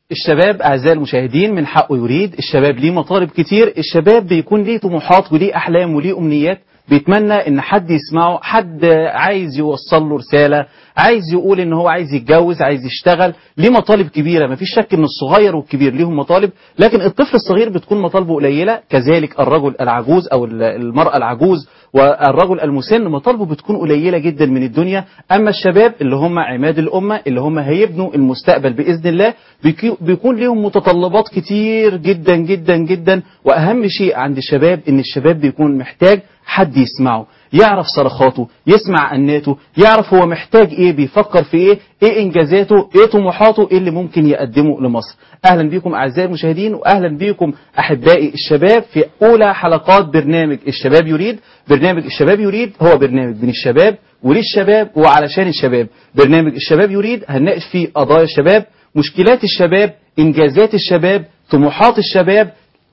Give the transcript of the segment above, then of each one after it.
الشباب أعزائي المشاهدين من حقه يريد الشباب ليه مطالب كتير الشباب بيكون ليه طموحات وليه أحلام وليه أمنيات بيتمنى ان حد يسمعه حد عايز يوصل له رسالة عايز يقول ان هو عايز يتجوز عايز يشتغل ليه مطالب كبيرة مفيش شك ان الصغير والكبير ليهم مطالب لكن الطفل الصغير بتكون مطالبه قليلة كذلك الرجل العجوز او المرأة العجوز والرجل المسن مطالبه بتكون قليلة جدا من الدنيا اما الشباب اللي هم عماد الامة اللي هم هيبنوا المستقبل باذن الله بيكي- بيكون ليهم متطلبات كتير جدا جدا جدا واهم شيء عند الشباب ان الشباب بيكون محتاج حد يسمعه يعرف صرخاته يسمع أناته يعرف هو محتاج ايه بيفكر في ايه ايه انجازاته ايه طموحاته ايه اللي ممكن يقدمه لمصر اهلا بيكم اعزائي المشاهدين واهلا بيكم احبائي الشباب في اولى حلقات برنامج الشباب يريد برنامج الشباب يريد هو برنامج من الشباب وللشباب وعلشان الشباب برنامج الشباب يريد هنناقش فيه قضايا الشباب مشكلات الشباب انجازات الشباب طموحات الشباب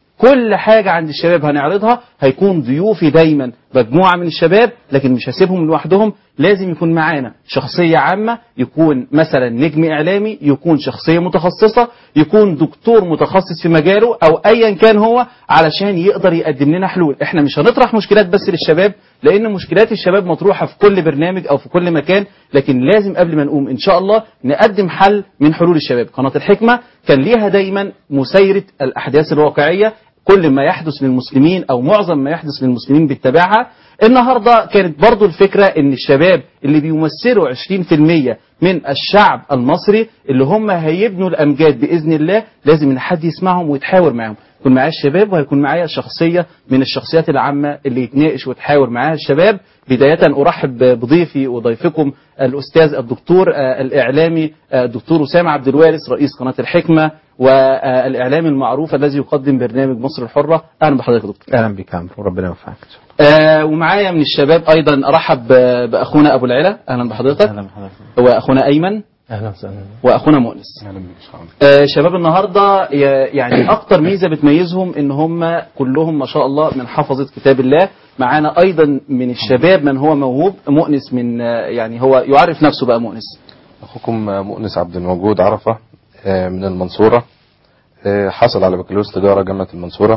كل حاجة عند الشباب هنعرضها هيكون ضيوفي دايما مجموعة من الشباب لكن مش هسيبهم لوحدهم لازم يكون معانا شخصية عامة يكون مثلا نجم إعلامي يكون شخصية متخصصة يكون دكتور متخصص في مجاله أو أيا كان هو علشان يقدر يقدم لنا حلول احنا مش هنطرح مشكلات بس للشباب لأن مشكلات الشباب مطروحة في كل برنامج أو في كل مكان لكن لازم قبل ما نقوم إن شاء الله نقدم حل من حلول الشباب قناة الحكمة كان ليها دايما مسيرة الأحداث الواقعية كل ما يحدث للمسلمين او معظم ما يحدث للمسلمين بيتبعها النهارده كانت برضو الفكره ان الشباب اللي بيمثلوا 20% من الشعب المصري اللي هم هيبنوا الامجاد باذن الله لازم ان حد يسمعهم ويتحاور معاهم يكون معايا الشباب وهيكون معايا شخصيه من الشخصيات العامه اللي يتناقش ويتحاور معاها الشباب بدايه ارحب بضيفي وضيفكم الاستاذ الدكتور آه، الاعلامي آه، الدكتور اسامه عبد الوارث رئيس قناه الحكمه والاعلام المعروف الذي يقدم برنامج مصر الحره اهلا بحضرتك يا دكتور اهلا بك يا عمرو وربنا يوفقك آه ومعايا من الشباب ايضا ارحب ب- باخونا ابو العلا اهلا بحضرتك اهلا بحضرتك واخونا ايمن اهلا وسهلا واخونا مؤنس اهلا بك ان شاء الله آه شباب النهارده ي- يعني اكتر ميزه بتميزهم ان هم كلهم ما شاء الله من حفظه كتاب الله معانا ايضا من الشباب من هو موهوب مؤنس من آه، يعني هو يعرف نفسه بقى مؤنس أخوكم مؤنس عبد الموجود عرفة آه، من المنصورة آه، حصل على بكالوريوس تجارة جامعة المنصورة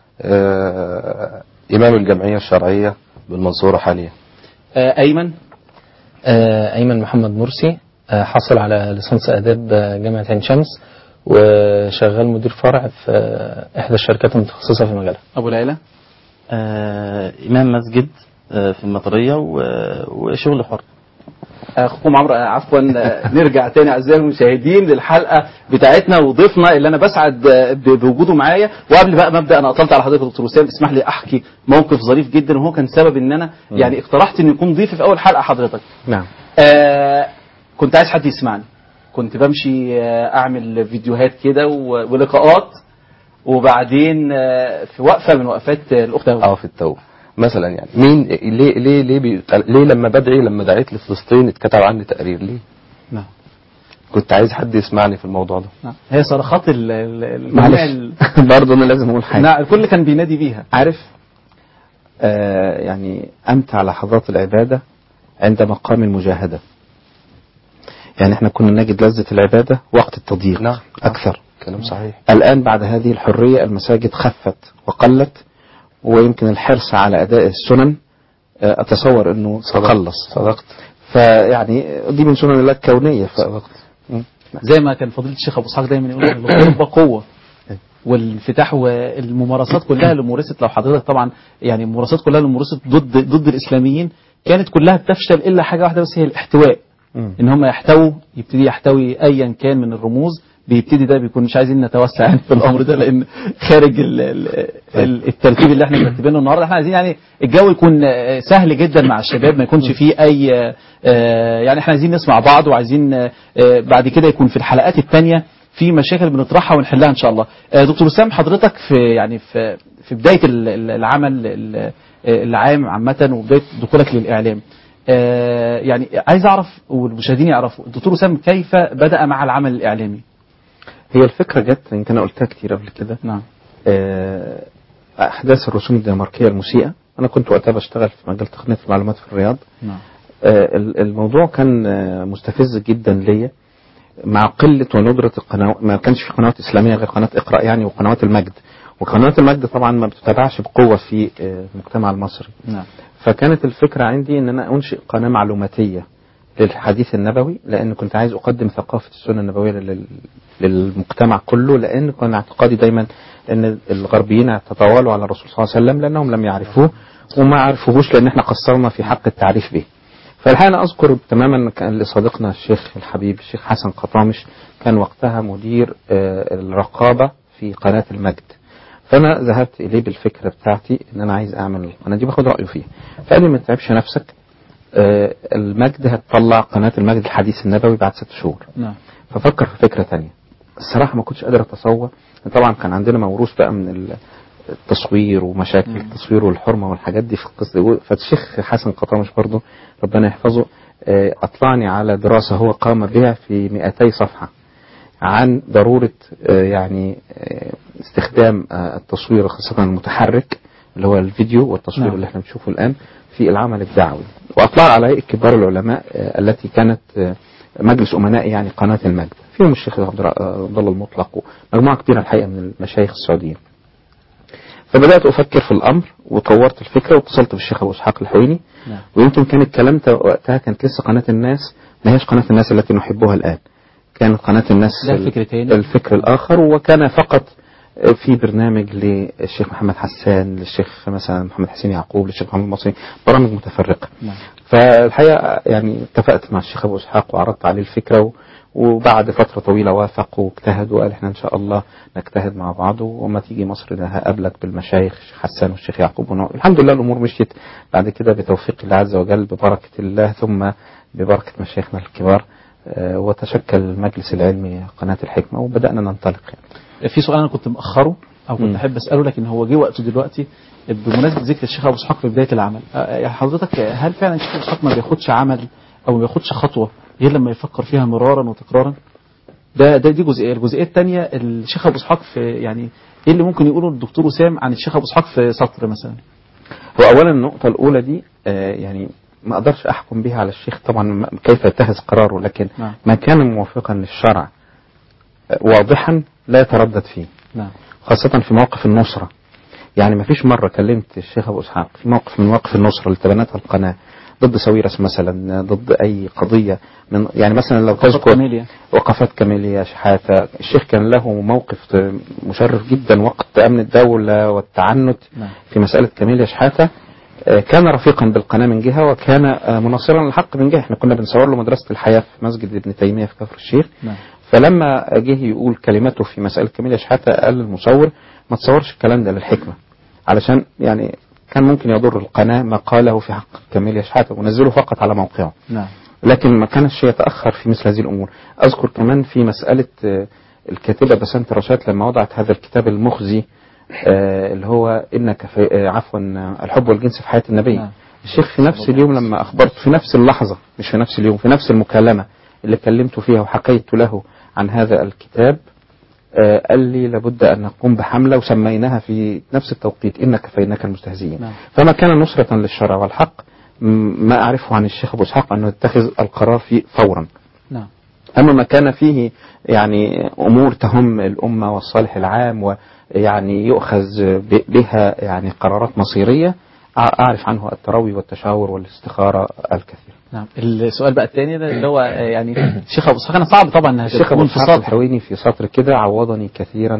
آه، إمام الجمعية الشرعية بالمنصورة حاليا آه ايمن آه، ايمن محمد مرسي آه، حصل على ليسانس اداب آه، جامعه عين شمس وشغال مدير فرع في آه، احدى الشركات المتخصصه في مجالها ابو العلا آه، إمام مسجد آه، في المطرية و- وشغل حر اخوكم عمرو آه، عفوا آه، نرجع تاني اعزائي المشاهدين للحلقه بتاعتنا وضيفنا اللي انا بسعد آه، ب- بوجوده معايا وقبل بقى ما ابدا انا اطلت على حضرتك يا دكتور وسام اسمح لي احكي موقف ظريف جدا وهو كان سبب ان انا يعني اقترحت ان يكون ضيفي في اول حلقه حضرتك نعم آه كنت عايز حد يسمعني كنت بمشي آه اعمل فيديوهات كده و- ولقاءات وبعدين آه في وقفه من وقفات آه، الاخت أو في التوبة مثلا يعني مين ليه ليه ليه بي ليه لما بدعي لما دعيت لفلسطين اتكتب عني تقرير ليه؟ نعم. كنت عايز حد يسمعني في الموضوع ده نعم. هي صرخات ال- ال- ال- معلش ال- برضه انا لازم اقول حاجه نعم الكل كان بينادي بيها عارف آه يعني امتع لحظات العباده عند مقام المجاهده يعني احنا كنا نجد لذه العباده وقت التضييق نعم. اكثر كلام صحيح الآن بعد هذه الحرية المساجد خفت وقلت ويمكن الحرص على أداء السنن آه، أتصور أنه تقلص صدقت فيعني دي من سنن الله الكونية ف... صدقت زي ما كان فضيله الشيخ ابو اسحاق دايما يقول الغربه قوه والانفتاح والممارسات كلها اللي مورست لو حضرتك طبعا يعني الممارسات كلها اللي مورست ضد ضد الاسلاميين كانت كلها بتفشل الا حاجه واحده بس هي الاحتواء ان هم يحتووا يبتدي يحتوي ايا كان من الرموز بيبتدي ده بيكون مش عايزين نتوسع يعني في الامر ده لان خارج ال ال ال الترتيب اللي احنا مرتبينه النهارده احنا عايزين يعني الجو يكون آه، سهل جدا مع الشباب ما يكونش فيه اي آه، يعني احنا عايزين نسمع بعض وعايزين آه، آه، بعد كده يكون في الحلقات الثانيه في مشاكل بنطرحها ونحلها ان شاء الله آه، دكتور وسام حضرتك في يعني في في بدايه ال- ال- العمل ال- العام عامه وبدايه دخولك للاعلام آه، يعني عايز اعرف والمشاهدين يعرفوا الدكتور وسام كيف بدا مع العمل الاعلامي هي الفكرة جت يمكن أنا قلتها كتير قبل كده نعم آه، أحداث الرسوم الدنماركية المسيئة أنا كنت وقتها بشتغل في مجال تقنية المعلومات في الرياض نعم آه، ال- الموضوع كان آه، مستفز جدا ليا مع قله وندره القنوات ما كانش في قنوات اسلاميه غير قناه اقرا يعني وقنوات المجد وقنوات المجد طبعا ما بتتابعش بقوه في آه، المجتمع المصري نعم فكانت الفكرة عندي ان انا انشئ قناة معلوماتية للحديث النبوي لان كنت عايز اقدم ثقافة السنة النبوية لل- للمجتمع كله لان كان اعتقادي دايما ان الغربيين تطاولوا على الرسول صلى الله عليه وسلم لانهم لم يعرفوه وما عرفوهوش لان احنا قصرنا في حق التعريف به فالحقيقة أنا أذكر تماما كان لصديقنا الشيخ الحبيب الشيخ حسن قطامش كان وقتها مدير آه، الرقابة في قناة المجد فأنا ذهبت إليه بالفكرة بتاعتي إن أنا عايز أعمل القناة دي باخد رأيه فيها فقال لي ما تتعبش نفسك آه، المجد هتطلع قناة المجد الحديث النبوي بعد ست شهور نعم ففكر في فكرة تانية الصراحة ما كنتش قادر أتصور طبعا كان عندنا موروث بقى من ال- التصوير ومشاكل التصوير والحرمة والحاجات دي في القصة فالشيخ حسن قطامش برضو ربنا يحفظه آه، أطلعني على دراسة هو قام بها في 200 صفحة عن ضرورة آه، يعني آه، استخدام آه، التصوير خاصة المتحرك اللي هو الفيديو والتصوير نعم. اللي احنا بنشوفه الآن في العمل الدعوي وأطلع على هيئة كبار العلماء آه، التي كانت آه، مجلس أمناء يعني قناة المجد فيهم الشيخ عبد الر- آه، عبد الله المطلق ومجموعة كبيرة الحقيقة من المشايخ السعوديين فبدأت أفكر في الأمر وطورت الفكرة واتصلت بالشيخ أبو إسحاق الحويني نعم. ويمكن كان الكلام ده وقتها كانت لسه قناة الناس ما هيش قناة الناس التي نحبها الآن كانت قناة الناس ده ال- فكر تاني. الفكر الآخر وكان فقط في برنامج للشيخ محمد حسان للشيخ مثلا محمد حسين يعقوب للشيخ محمد المصري برامج متفرقة نعم. فالحقيقة يعني اتفقت مع الشيخ أبو إسحاق وعرضت عليه الفكرة و... وبعد فترة طويلة وافق واجتهد وقال احنا ان شاء الله نجتهد مع بعض وما تيجي مصر ده هقابلك بالمشايخ الشيخ حسان والشيخ يعقوب ونوع. الحمد لله الامور مشيت بعد كده بتوفيق الله عز وجل ببركة الله ثم ببركة مشايخنا الكبار آه، وتشكل المجلس العلمي قناة الحكمة وبدأنا ننطلق يعني. في سؤال انا كنت مأخره او كنت مم. احب اساله لكن هو جه وقته دلوقتي بمناسبه ذكر الشيخ ابو اسحاق في بدايه العمل آه، يا حضرتك هل فعلا الشيخ ابو اسحاق ما بياخدش عمل او ما بياخدش خطوه غير لما يفكر فيها مرارا وتكرارا ده ده دي جزئيه الجزئيه الثانيه الشيخ ابو اسحاق في يعني ايه اللي ممكن يقوله الدكتور وسام عن الشيخ ابو اسحاق في سطر مثلا وأولا النقطة الأولى دي آه، يعني ما أقدرش أحكم بها على الشيخ طبعا ما- كيف يتخذ قراره لكن نعم. ما كان موافقا للشرع آه، واضحا لا يتردد فيه نعم خاصة في مواقف النصرة يعني ما فيش مرة كلمت الشيخ أبو إسحاق في موقف من مواقف النصرة اللي تبنتها القناة ضد ساويرس مثلا ضد أي قضية من يعني مثلا لو تذكر كاميليا. وقفات كاميليا شحاتة الشيخ كان له موقف مشرف جدا وقت أمن الدولة والتعنت نعم. في مسألة كاميليا شحاتة آه، كان رفيقا بالقناة من جهة وكان آه، مناصرا للحق من جهة احنا كنا بنصور له مدرسة الحياة في مسجد ابن تيمية في كفر الشيخ نعم. فلما جه يقول كلمته في مسألة كاميليا شحاتة قال للمصور ما تصورش الكلام ده للحكمة علشان يعني كان ممكن يضر القناة ما قاله في حق كاميليا شحاتة ونزله فقط على موقعه نعم لكن ما كانش يتأخر في مثل هذه الأمور أذكر كمان في مسألة آه، الكاتبة بسنت رشاد لما وضعت هذا الكتاب المخزي آه، اللي هو إنك في آه، عفوا آه، الحب والجنس في حياة النبي نعم. الشيخ في نفس اليوم لما أخبرت في نفس اللحظة مش في نفس اليوم في نفس المكالمة اللي كلمت فيها وحكيت له عن هذا الكتاب آه، قال لي لابد أن نقوم بحملة وسميناها في نفس التوقيت إنك فإنك المستهزئين نعم. فما كان نصرة للشرع والحق م- ما أعرفه عن الشيخ أبو إسحاق أنه يتخذ القرار فيه فورا نعم أما ما كان فيه يعني أمور تهم الأمة والصالح العام ويعني يؤخذ ب- بها يعني قرارات مصيرية أع- أعرف عنه التروي والتشاور والاستخارة الكثير نعم السؤال بقى الثاني ده اللي هو آه، يعني الشيخ ابو اسحاق انا صعب طبعا انها الشيخ أبو تكون في إسحاق سطر الحويني في سطر كده عوضني كثيرا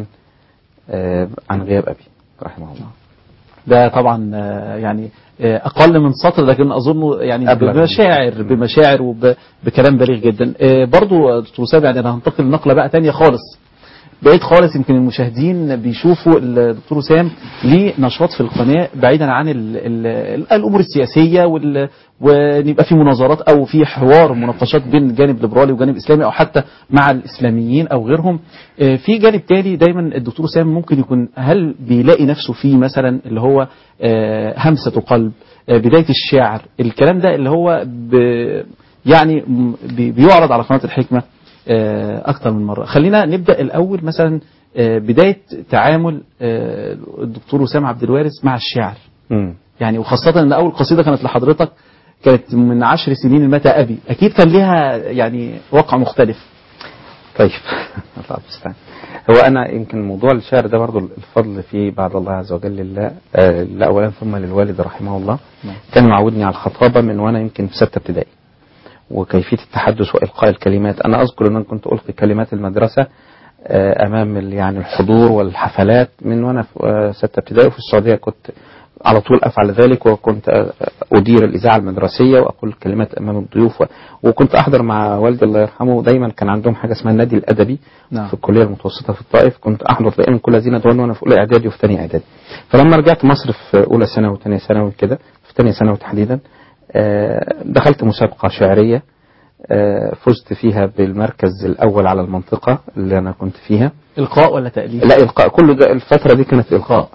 آه، عن غياب أبي رحمه الله ده طبعا آه، يعني آه، اقل من سطر لكن اظنه يعني أبلغ. بمشاعر بمشاعر وبكلام بليغ جدا آه، برضو آه، دكتور وسام يعني انا هنتقل نقله بقى تانية خالص بعيد خالص يمكن المشاهدين بيشوفوا الدكتور وسام ليه نشاط في القناه بعيدا عن ال ال الامور السياسيه وال وان يبقى في مناظرات او في حوار مناقشات بين جانب ليبرالي وجانب اسلامي او حتى مع الاسلاميين او غيرهم آه، في جانب تاني دايما الدكتور وسام ممكن يكون هل بيلاقي نفسه فيه مثلا اللي هو آه، همسه قلب آه، بدايه الشعر الكلام ده اللي هو ب يعني م- بي- بيعرض على قناه الحكمه آه، اكتر من مره خلينا نبدا الاول مثلا آه، بدايه تعامل آه، الدكتور وسام عبد الوارث مع الشعر مم. يعني وخاصة ان اول قصيدة كانت لحضرتك كانت من عشر سنين متى ابي اكيد كان ليها يعني واقع مختلف طيب الله المستعان هو انا يمكن موضوع الشعر ده برضو الفضل فيه بعد الله عز وجل لله آه لا اولا ثم للوالد رحمه الله نعم. كان معودني على الخطابه من وانا يمكن في سته ابتدائي وكيفيه التحدث والقاء الكلمات انا اذكر ان انا كنت القي كلمات المدرسه آه امام ال- يعني الحضور والحفلات من وانا في آه سته ابتدائي وفي السعوديه كنت على طول افعل ذلك وكنت آه، ادير الاذاعه المدرسيه واقول كلمات امام الضيوف و- وكنت احضر مع والدي الله يرحمه دايما كان عندهم حاجه اسمها النادي الادبي نعم. في الكليه المتوسطه في الطائف كنت احضر دائما كل هذه الادوار وانا في اولى اعدادي وفي ثانيه اعدادي فلما رجعت مصر في اولى ثانوي وثانيه ثانوي كده في ثانيه ثانوي تحديدا آه، دخلت مسابقه شعريه آه، فزت فيها بالمركز الاول على المنطقه اللي انا كنت فيها القاء ولا تاليف لا القاء كل ده الفتره دي كانت القاء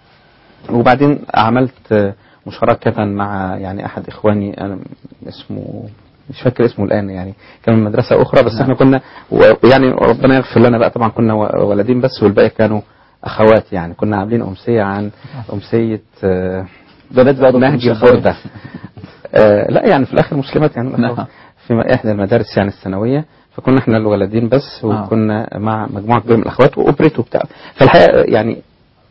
وبعدين عملت آه، مشاركة مع يعني أحد إخواني أنا اسمه مش فاكر اسمه الآن يعني كان من مدرسة أخرى بس احنا كنا ويعني ربنا يغفر لنا بقى طبعا كنا و- ولدين بس والباقي كانوا أخوات يعني كنا عاملين أمسية عن أمسية آه، بنات بقى دكتور نهج مش البردة آه، لا يعني في الآخر مسلمات يعني نعم. في إحدى المدارس يعني الثانوية فكنا احنا الولدين بس آه. وكنا مع مجموعة كبيرة من الأخوات وأوبريت وبتاع فالحقيقة يعني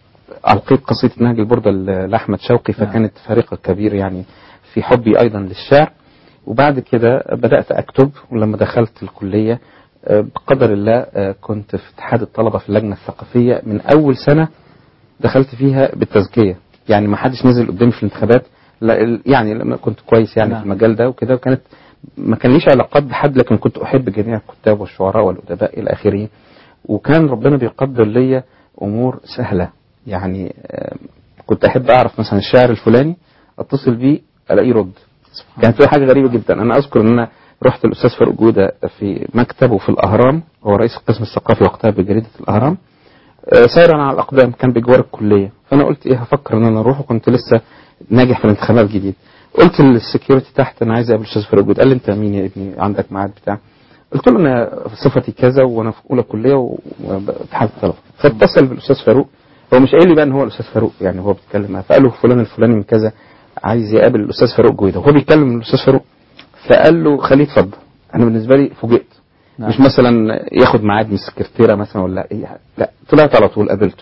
ألقيت قصيدة نهج البردة ل- لأحمد شوقي نعم. فكانت فريق كبير يعني في حبي أيضا للشعر وبعد كده بدأت أكتب ولما دخلت الكلية آه، بقدر الله آه، كنت في اتحاد الطلبة في اللجنة الثقافية من أول سنة دخلت فيها بالتزكية يعني ما حدش نزل قدامي في الانتخابات لا ال- يعني لما كنت كويس يعني نعم. في المجال ده وكده وكانت ما كان ليش علاقات بحد لكن كنت أحب جميع الكتاب والشعراء والأدباء إلى آخره وكان ربنا بيقدر ليا أمور سهلة يعني آه، كنت أحب أعرف مثلا الشاعر الفلاني أتصل بيه ألاقيه رد كانت تبقى حاجة غريبة جدا أنا أذكر إن أنا رحت الأستاذ فاروق جودة في مكتبه في الأهرام هو رئيس القسم الثقافي وقتها بجريدة الأهرام آه، سيرا على الأقدام كان بجوار الكلية فأنا قلت إيه هفكر إن أنا أروح وكنت لسه ناجح في الانتخابات جديد قلت للسكيورتي تحت أنا عايز أقابل الأستاذ فاروق جودة قال لي أنت مين يا ابني عندك ميعاد بتاع قلت له أنا صفتي كذا وأنا في أولى كلية و- واتحاد الطلبة فاتصل بالأستاذ فاروق هو مش قايل لي بقى إن هو الأستاذ فاروق يعني هو بيتكلم معاه فقال له فلان الفلاني من كذا عايز يقابل الأستاذ فاروق جويدة وهو بيتكلم الأستاذ فاروق فقال له خليه يتفضل أنا بالنسبة لي فوجئت نعم. مش مثلا ياخد ميعاد من السكرتيره مثلا ولا ايه لا طلعت على طول قابلته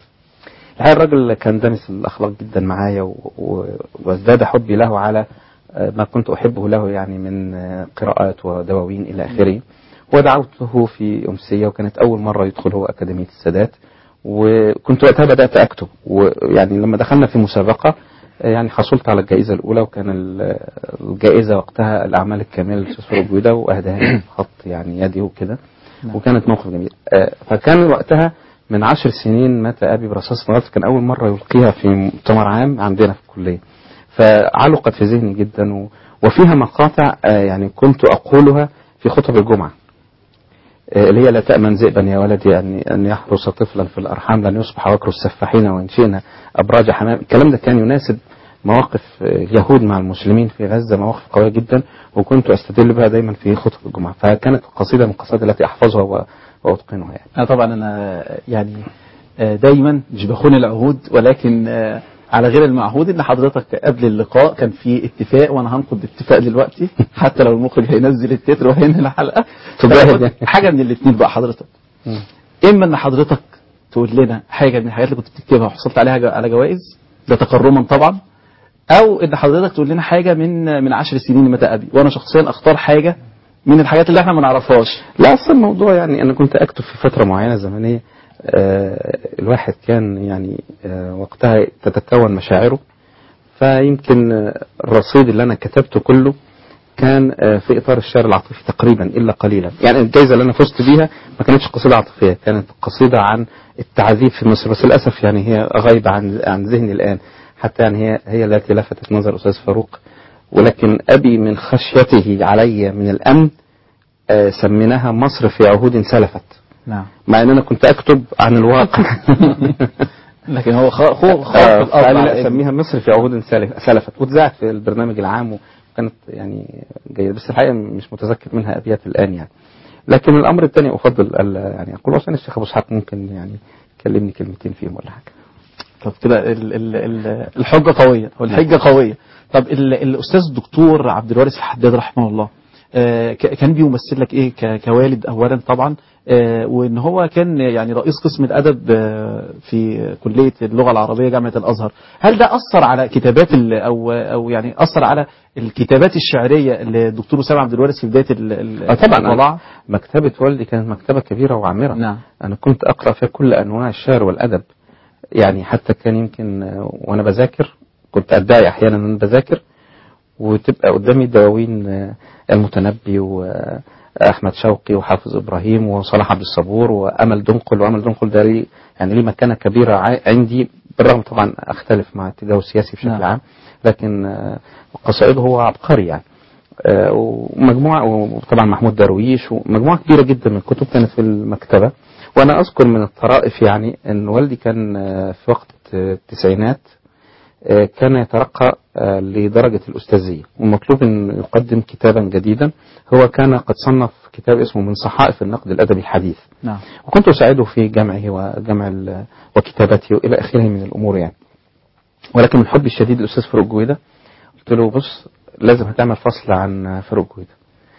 الحقيقه الراجل كان دامس الاخلاق جدا معايا و- و- وازداد حبي له على آه، ما كنت احبه له يعني من آه، قراءات ودواوين الى اخره ودعوته في امسيه وكانت اول مره يدخل هو اكاديميه السادات وكنت وقتها بدات اكتب ويعني لما دخلنا في مسابقه آه، يعني حصلت على الجائزه الاولى وكان ال- الجائزه وقتها الاعمال الكامله للاستاذ فاروق جويده واهداها لي خط يعني يدي وكده وكانت موقف جميل آه، فكان وقتها من عشر سنين مات ابي برصاص نار كان اول مره يلقيها في مؤتمر عام عندنا في الكليه فعلقت في ذهني جدا و... وفيها مقاطع آه، يعني كنت اقولها في خطب الجمعه آه، اللي هي لا تأمن ذئبا يا ولدي أن أن يحرس طفلا في الأرحام لن يصبح وكر السفاحين وإن شئنا أبراج حمام الكلام ده كان يناسب مواقف آه، اليهود مع المسلمين في غزة مواقف قوية جدا وكنت أستدل بها دايما في خطب الجمعة فكانت قصيدة من القصائد التي أحفظها و- وأتقنها يعني أنا طبعا أنا يعني آه، دايما مش بخون العهود ولكن آه، على غير المعهود ان حضرتك قبل اللقاء كان في اتفاق وانا هنقض اتفاق دلوقتي حتى لو المخرج هينزل التتر وهينهي الحلقه تجاهد فهاخد يعني. حاجه من الاثنين بقى حضرتك اما ان حضرتك تقول لنا حاجه من الحاجات اللي كنت بتكتبها وحصلت عليها جو- على جوائز ده تكرما طبعا او ان حضرتك تقول لنا حاجه من من 10 سنين متى ابي وانا شخصيا اختار حاجه من الحاجات اللي احنا ما نعرفهاش لا اصل الموضوع يعني انا كنت اكتب في فتره معينه زمنيه آه الواحد كان يعني آه وقتها تتكون مشاعره فيمكن آه، الرصيد اللي انا كتبته كله كان آه في اطار الشعر العاطفي تقريبا الا قليلا يعني الجائزه اللي انا فزت بيها ما كانتش قصيده عاطفيه كانت قصيده عن التعذيب في مصر بس للاسف يعني هي غايبه عن عن ذهني الان حتى يعني هي هي التي لفتت نظر الاستاذ فاروق ولكن ابي من خشيته علي من الامن آه، سميناها مصر في عهود سلفت نعم مع ان انا كنت اكتب عن الواقع لكن هو خ- خو- خاف آه، الأرض فقال لي على لا ابنه. سميها مصر في عهود سلف- سلفت واتذاعت في البرنامج العام وكانت يعني جيدة بس الحقيقة مش متذكر منها أبيات الآن يعني لكن الأمر الثاني أفضل ألا يعني أقول عشان الشيخ أبو إسحاق ممكن يعني يكلمني كلمتين فيهم ولا حاجة طب كده ال- ال- ال- الحجة قوية أو الحجة قوية طب ال- الأستاذ الدكتور عبد الوارث الحداد رحمه الله آه، ك- كان بيمثل لك ايه ك- كوالد اولا طبعا آه، وان هو كان يعني رئيس قسم الادب آه، في كليه اللغه العربيه جامعه الازهر هل ده اثر على كتابات ال- او او يعني اثر على الكتابات الشعريه اللي الدكتور اسامه عبد الوارث في بدايه ال- ال- آه طبعا الوضع؟ أنا مكتبة والدي كانت مكتبة كبيرة وعامرة نعم. أنا كنت أقرأ فيها كل أنواع الشعر والأدب يعني حتى كان يمكن آه، وأنا بذاكر كنت أدعي أحيانا أن أنا بذاكر وتبقى قدامي دواوين آه، المتنبي وأحمد شوقي وحافظ إبراهيم وصلاح عبد الصبور وأمل دنقل وأمل دنقل ده ليه يعني ليه مكانة كبيرة ع- عندي بالرغم طبعا أختلف مع اتجاهه السياسي بشكل نعم. عام لكن آه، قصائده هو عبقري يعني آه، ومجموعة وطبعا محمود درويش ومجموعة كبيرة جدا من الكتب كانت في المكتبة وأنا أذكر من الطرائف يعني أن والدي كان آه، في وقت آه، التسعينات آه، كان يترقى آه، لدرجة الأستاذية ومطلوب أن يقدم كتابا جديدا هو كان قد صنف كتاب اسمه من صحائف النقد الأدبي الحديث نعم وكنت أساعده في جمعه وجمع ال- وكتابته وإلى آخره من الأمور يعني ولكن من حبي الشديد للأستاذ فاروق جويدة قلت له بص لازم هتعمل فصل عن فاروق جويدة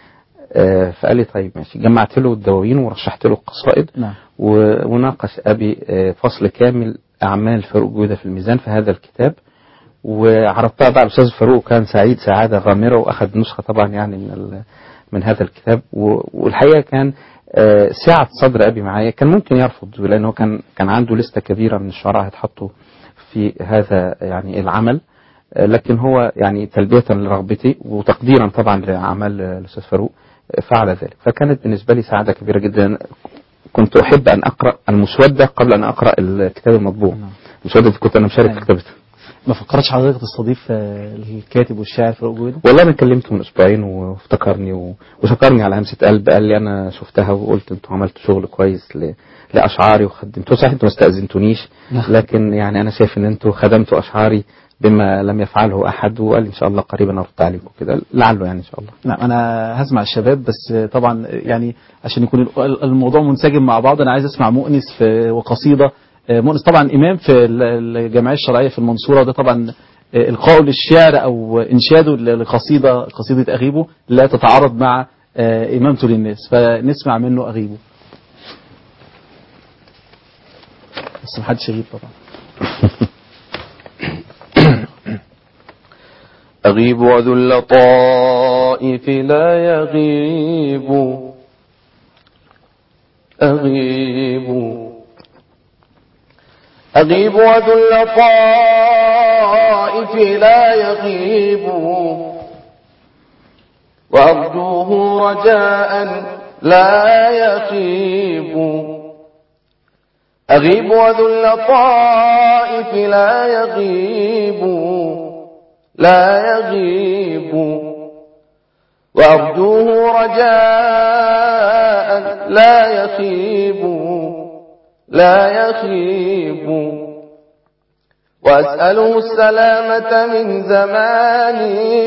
آه، فقال لي طيب ماشي جمعت له الدواوين ورشحت له القصائد نعم و- وناقش أبي آه، فصل كامل أعمال فاروق جويدة في الميزان في هذا الكتاب وعرضتها بقى الأستاذ فاروق كان سعيد سعادة غامرة وأخذ نسخة طبعا يعني من ال- من هذا الكتاب و- والحقيقة كان آه، سعة صدر أبي معايا كان ممكن يرفض لأنه كان كان عنده لستة كبيرة من الشعراء هيتحطوا في هذا يعني العمل آه، لكن هو يعني تلبية لرغبتي وتقديرا طبعا لأعمال آه، الأستاذ فاروق آه، فعل ذلك فكانت بالنسبة لي سعادة كبيرة جدا كنت أحب أن أقرأ المسودة قبل أن أقرأ الكتاب المطبوع المسودة دي كنت أنا مشارك في أيوة. كتابتها ما فكرتش حضرتك تستضيف آه، الكاتب والشاعر فاروق جويدة والله انا كلمته من اسبوعين وافتكرني و... وشكرني على همسه قلب قال لي انا شفتها وقلت انتوا عملتوا شغل كويس ل... لاشعاري وخدمتوا صحيح انتوا ما استاذنتونيش لكن يعني انا شايف ان انتوا خدمتوا اشعاري بما لم يفعله احد وقال لي ان شاء الله قريبا ارد عليكم كده لعله يعني ان شاء الله نعم انا هسمع الشباب بس طبعا يعني عشان يكون ال- الموضوع منسجم مع بعض انا عايز اسمع مؤنس في وقصيده مؤنس طبعا امام في ال- الجمعيه الشرعيه في المنصوره وده طبعا القاء للشعر او انشاده لقصيده قصيده اغيبه لا تتعارض مع امامته للناس فنسمع منه اغيبه بس محدش يغيب طبعا أغيب وذو اللطائف لا يغيب أغيب أغيب وذو اللطائف لا يغيب وأرجوه رجاء لا يخيب أغيب وذو اللطائف لا يغيب لا يغيب وأرجوه رجاء لا يخيب لا يخيب وأسأله السلامة من زمان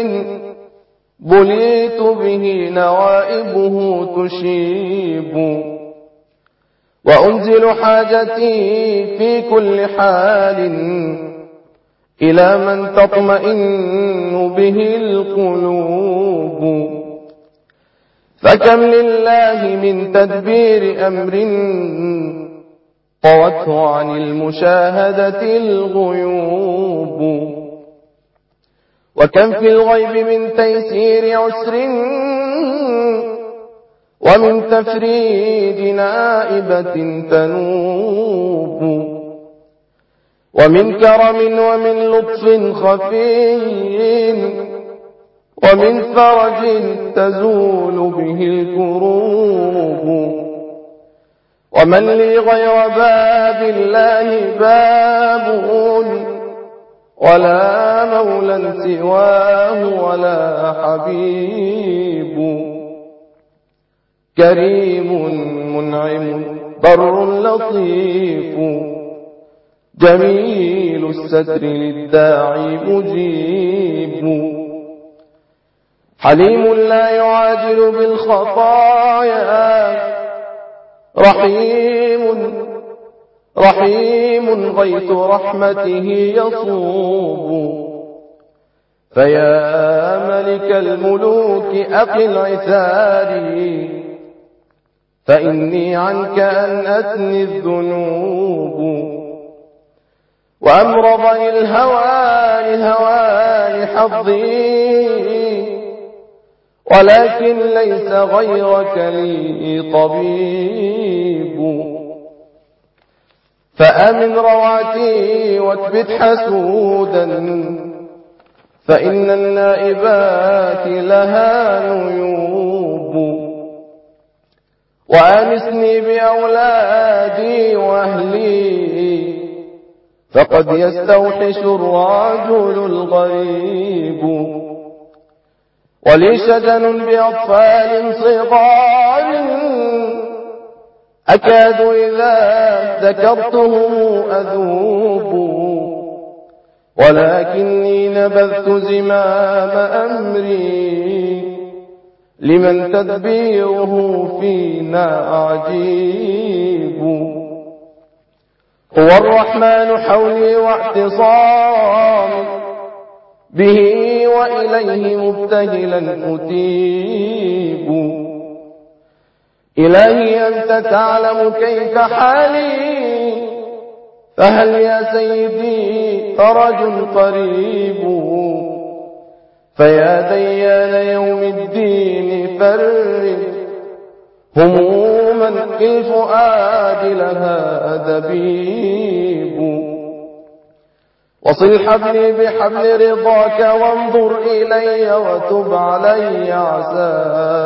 بليت به نوائبه تشيب وأنزل حاجتي في كل حال إلى من تطمئن به القلوب فكم لله من تدبير أمر طوته عن المشاهدة الغيوب وكم في الغيب من تيسير عسر ومن تفريج نائبة تنوب ومن كرم ومن لطف خفي ومن فرج تزول به الكروب ومن لي غير باب الله باب ولا مولى سواه ولا حبيب كريم منعم بر لطيف جميل الستر للداعي مجيب حليم لا يعاجل بالخطايا رحيم رحيم غيث رحمته يصوب فيا ملك الملوك أقل عثاري فإني عنك أن أثني الذنوب وأمرضني الهوى لهوان حظي ولكن ليس غيرك لي طبيب فأمن روعتي واكبت حسودا فإن النائبات لها نيوب وآنسني بأولادي وأهلي فقد يستوحش الرجل الغريب ولي شجن بأطفال صغار أكاد إذا ذكرتهم أذوب ولكني نبذت زمام أمري لمن تدبيره فينا عجيب هو الرحمن حولي واعتصامي به وإليه مبتهلا أتيب إلهي أنت تعلم كيف حالي فهل يا سيدي فرج قريب فيا ديان يوم الدين فرج هموما في الفؤاد لها دبيب وصل حبلي بحبل رضاك وانظر إلي وتب علي عسى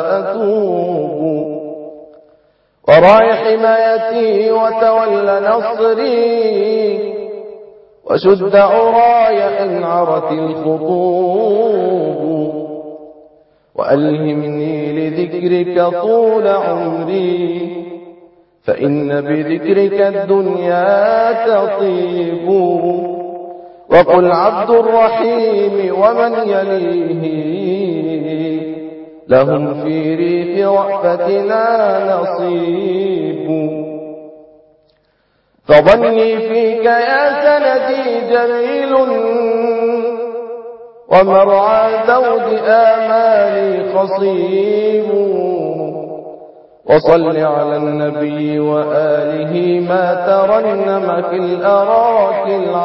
أتوب وراي حمايتي وتول نصري وشد عراي إن عرت الخطوب وألهمني لذكرك طول عمري فإن بذكرك الدنيا تطيب وقل عبد الرحيم ومن يليه لهم في ريح رأفتنا نصيب فظني فيك يا سندي جميل ومرعى ذود آمالي خصيب وصل على النبي وآله ما ترنم في الأراك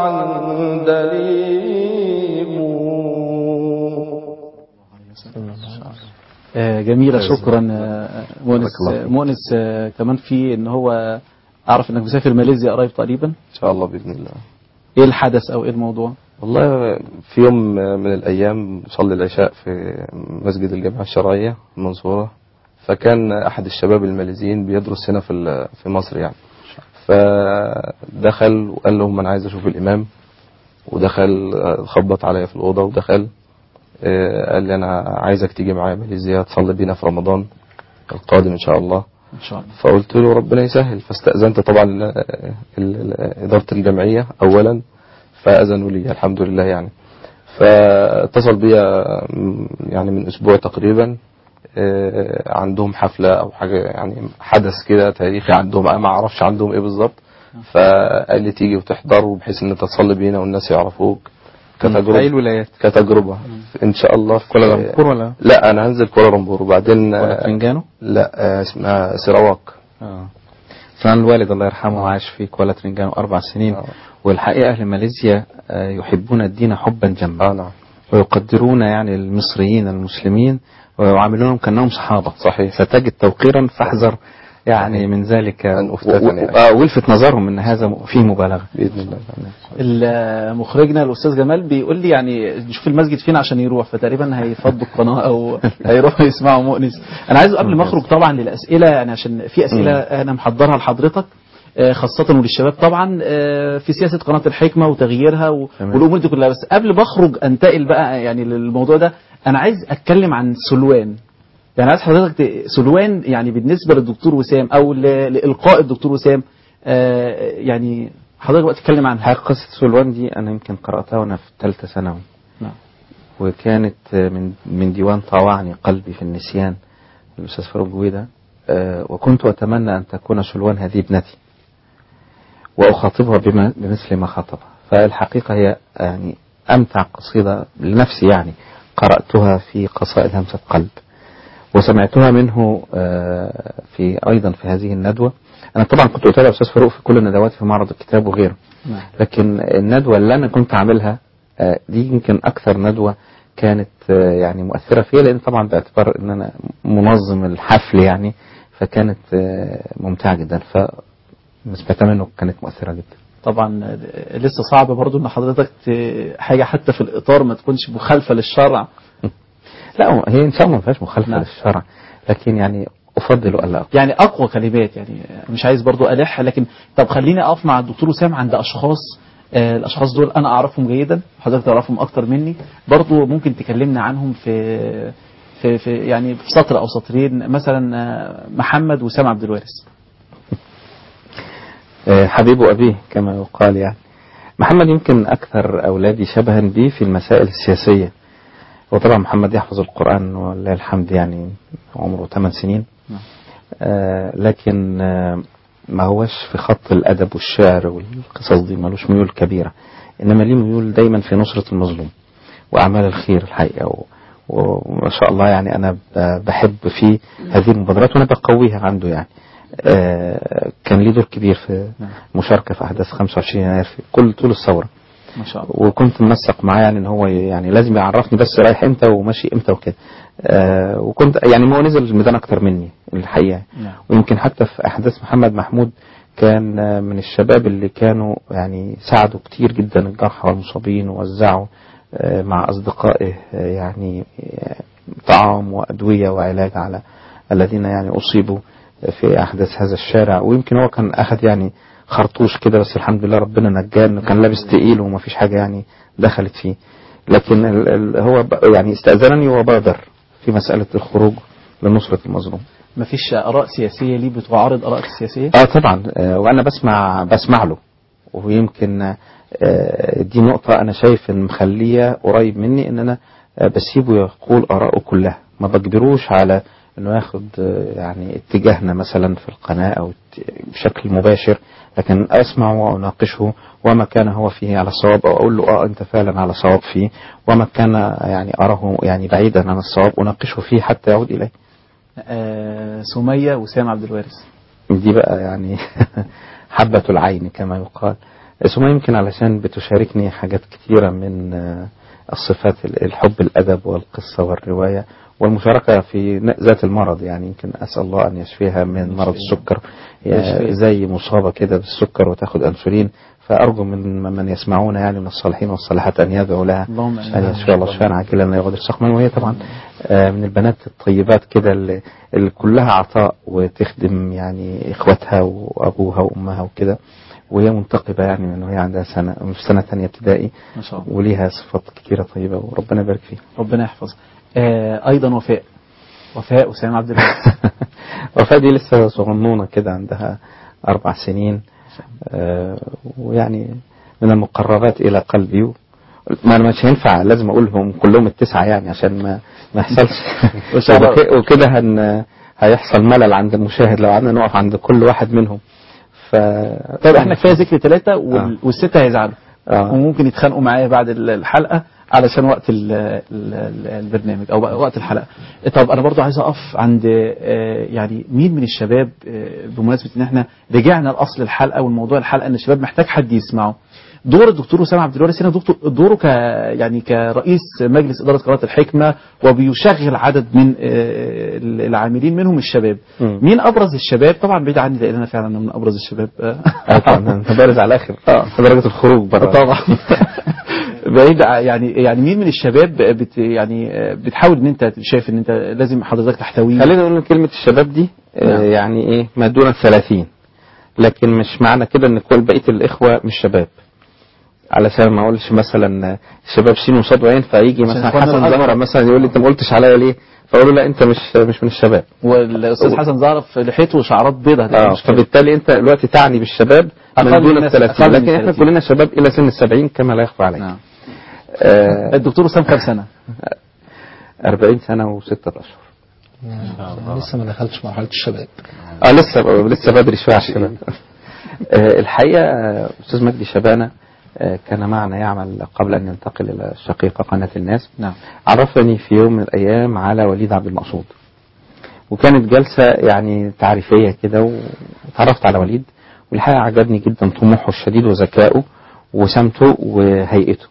العندليب آه، جميلة شكرا آه، مؤنس آه، مؤنس آه، كمان في ان هو اعرف انك مسافر ماليزيا قريب تقريبا إن شاء الله بإذن الله ايه الحدث او ايه الموضوع والله في يوم من الأيام صلي العشاء في مسجد الجامعة الشرعية المنصورة فكان أحد الشباب الماليزيين بيدرس هنا في ال- في مصر يعني فدخل وقال لهم أنا عايز أشوف الإمام ودخل آه، خبط عليا في الأوضة ودخل آه، قال لي أنا عايزك تيجي معايا ماليزيا تصلي بينا في رمضان القادم إن شاء الله ان شاء الله فقلت له ربنا يسهل فاستأذنت طبعا ال- ال- إدارة الجمعية أولا فأذنوا لي الحمد لله يعني فاتصل بيا م- يعني من أسبوع تقريبا آه، عندهم حفلة أو حاجة يعني حدث كده تاريخي عندهم أنا ما أعرفش عندهم إيه بالظبط فقال لي تيجي وتحضر بحيث إن أنت تصلي بينا والناس يعرفوك في أي كتجربة الولايات كتجربة إن شاء الله في كوالالمبور ولا لا أنا هنزل كوالالمبور وبعدين ولا آه، ترنجانو لا آه، اسمها سيراواك اه كان الوالد الله يرحمه عاش في كوالا ترنجانو أربع سنين آه. والحقيقة أهل ماليزيا آه، يحبون الدين حبا جما اه نعم ويقدرون يعني المصريين المسلمين ويعاملونهم كأنهم صحابة صحيح. ستجد توقيرا فاحذر يعني من ذلك أن و- أفتتن و- يعني. آه، والفت نظرهم ان هذا فيه مبالغة باذن الله ال- مخرجنا الاستاذ جمال بيقول لي يعني نشوف المسجد فين عشان يروح فتقريبا هيفضوا القناه او هيروحوا يسمعوا مؤنس انا عايز قبل ما اخرج طبعا للاسئله يعني عشان في اسئله انا محضرها لحضرتك آه، خاصة وللشباب طبعا آه، في سياسة قناة الحكمة وتغييرها و- تمام. والأمور دي كلها بس قبل ما أخرج أنتقل بقى يعني للموضوع ده أنا عايز أتكلم عن سلوان يعني عايز حضرتك ت- سلوان يعني بالنسبة للدكتور وسام أو ل- لإلقاء الدكتور وسام آه، يعني حضرتك بقى تتكلم عنها حقيقة قصة سلوان دي أنا يمكن قرأتها وأنا في ثالثة ثانوي نعم. وكانت آه، من من ديوان طاوعني قلبي في النسيان الأستاذ فاروق جويدة آه، وكنت أتمنى أن تكون سلوان هذه ابنتي وأخاطبها بما بمثل ما خاطبها فالحقيقة هي يعني أمتع قصيدة لنفسي يعني قرأتها في قصائد همسة قلب وسمعتها منه آه، في أيضا في هذه الندوة أنا طبعا كنت أتابع أستاذ فاروق في كل الندوات في معرض الكتاب وغيره نعم. لكن الندوة اللي أنا كنت عاملها آه، دي يمكن أكثر ندوة كانت آه، يعني مؤثرة فيها لأن طبعا باعتبار أن أنا منظم الحفل يعني فكانت آه، ممتعة جدا فسمعتها منه كانت مؤثرة جدا طبعا آه، لسه صعب برضو ان حضرتك ت- حاجه حتى في الاطار ما تكونش مخالفه للشرع لا هي إن شاء الله ما فيهاش مخالفة نعم. للشرع لكن يعني أفضل ألا أقول يعني اقوى كلمات يعني مش عايز برضو الح لكن طب خليني اقف مع الدكتور وسام عند اشخاص آه، الاشخاص دول انا اعرفهم جيدا حضرتك تعرفهم اكتر مني برضو ممكن تكلمنا عنهم في في, في يعني في سطر او سطرين مثلا آه، محمد وسام عبد الوارث آه، حبيب أبيه كما يقال يعني محمد يمكن أكثر أولادي شبها بي في المسائل السياسية وطبعا محمد يحفظ القرآن ولله الحمد يعني عمره 8 سنين نعم. آه لكن آه ما هوش في خط الأدب والشعر والقصص دي ملوش ميول كبيرة إنما ليه ميول دايما في نصرة المظلوم وأعمال الخير الحقيقة و- وما شاء الله يعني أنا ب- بحب فيه هذه المبادرات وأنا بقويها عنده يعني آه كان ليه دور كبير في نعم. مشاركة في أحداث 25 يناير في كل طول الثورة ما شاء الله وكنت منسق معاه يعني ان هو يعني لازم يعرفني بس رايح امتى وماشي امتى وكده آه وكنت يعني ما هو نزل الميدان اكتر مني الحقيقه نعم. ويمكن حتى في احداث محمد محمود كان آه، من الشباب اللي كانوا يعني ساعدوا كتير جدا الجرحى والمصابين ووزعوا آه، مع اصدقائه آه، يعني آه، طعام وادويه وعلاج على الذين يعني اصيبوا في احداث هذا الشارع ويمكن هو كان اخذ يعني خرطوش كده بس الحمد لله ربنا نجاه انه كان لابس تقيل وما فيش حاجه يعني دخلت فيه لكن ال ال هو ب- يعني استاذنني وبادر في مساله الخروج لنصره المظلوم ما فيش اراء سياسيه ليه بتعارض اراء السياسيه اه طبعا آه وانا بسمع بسمع له ويمكن آه دي نقطة أنا شايف إن مخلية قريب مني إن أنا آه بسيبه يقول آراءه كلها ما بجبروش على إنه ياخد آه يعني اتجاهنا مثلا في القناة أو ات- بشكل مباشر لكن أسمع وأناقشه وما كان هو فيه على الصواب أو أقول له آه أنت فعلا على صواب فيه وما كان يعني أراه يعني بعيدا عن الصواب أناقشه فيه حتى يعود إليه آه سميه وسام عبد الوارث دي بقى يعني حبة العين كما يقال سمية يمكن علشان بتشاركني حاجات كتيرة من آه، الصفات ال- الحب الأدب والقصة والرواية والمشاركة في ن- ذات المرض يعني يمكن أسأل الله أن يشفيها من مرض السكر يشفيها. يا- زي مصابة كده بالسكر وتاخد أنسولين فأرجو من من يسمعون يعني من الصالحين والصالحات أن يدعوا لها اللهم آمين. أن يشفي الله شفاء عاجلا لا يغادر سقما وهي طبعا آه، من البنات الطيبات كده اللي, اللي كلها عطاء وتخدم يعني إخواتها وأبوها وأمها وكده وهي منتقبة يعني من وهي عندها سنة في سنة ثانية ابتدائي ما شاء الله وليها صفات كتيرة طيبة وربنا يبارك فيها ربنا يحفظها آه ايضا وفاء وفاء وسام عبد الوارث وفاء دي لسه صغنونة كده عندها أربع سنين آه، ويعني من المقربات إلى قلبي ما أنا مش هينفع لازم أقولهم كلهم التسعة يعني عشان ما ما يحصلش وك- وكده هن هيحصل ملل عند المشاهد لو قعدنا نقف عند كل واحد منهم ف طيب احنا كفايه ذكر ثلاثه وال... آه. والسته هيزعلوا آه. وممكن يتخانقوا معايا بعد ال- الحلقه علشان وقت ال ال ال البرنامج او بقى وقت الحلقه طب انا برضو عايز اقف عند آه، يعني مين من الشباب آه، بمناسبه ان احنا رجعنا لاصل الحلقه والموضوع الحلقه ان الشباب محتاج حد يسمعه دور الدكتور اسامه عبد الوارث هنا دكتور دوره ك يعني كرئيس مجلس اداره قناه الحكمه وبيشغل عدد من آه، العاملين منهم الشباب مم. مين ابرز الشباب طبعا بعيد عني لان انا فعلا من ابرز الشباب آه، طبعا انت بارز على الاخر في درجة الخروج بره طبعا بعيد ع- يعني يعني مين من الشباب بت يعني بتحاول ان انت شايف ان انت لازم حضرتك تحتويه خلينا نقول إن كلمة الشباب دي آه، نعم. يعني ايه ما دون الثلاثين لكن مش معنى كده ان كل بقية الإخوة مش شباب علشان ما اقولش مثلا شباب سين وصاد وعين فيجي مثلا إخواننا حسن الأكبر. زهرة مثلا يقول لي انت ما قلتش عليا ليه فاقول له لا انت مش مش من الشباب والاستاذ حسن زهرف لحيته وشعرات بيضاء هتبقى اه مشكلة. فبالتالي انت دلوقتي تعني بالشباب من أقل دون الناس- الثلاثين أقل من لكن احنا 30. كلنا شباب الى سن السبعين كما لا يخفى عليك نعم آه الدكتور وسام كام سنه 40 سنة وستة أشهر لسه ما دخلتش مرحلة الشباب اه لسه لسه بدري شويه على الشباب آه، الحقيقه آه، استاذ مجدي شبانه آه، كان معنا يعمل قبل أن ينتقل إلى الشقيقة قناة الناس نعم عرفني في يوم من الأيام على وليد عبد المقصود وكانت جلسة يعني تعريفية كده وتعرفت على وليد والحقيقة عجبني جدا طموحه الشديد وذكائه وسمته وهيئته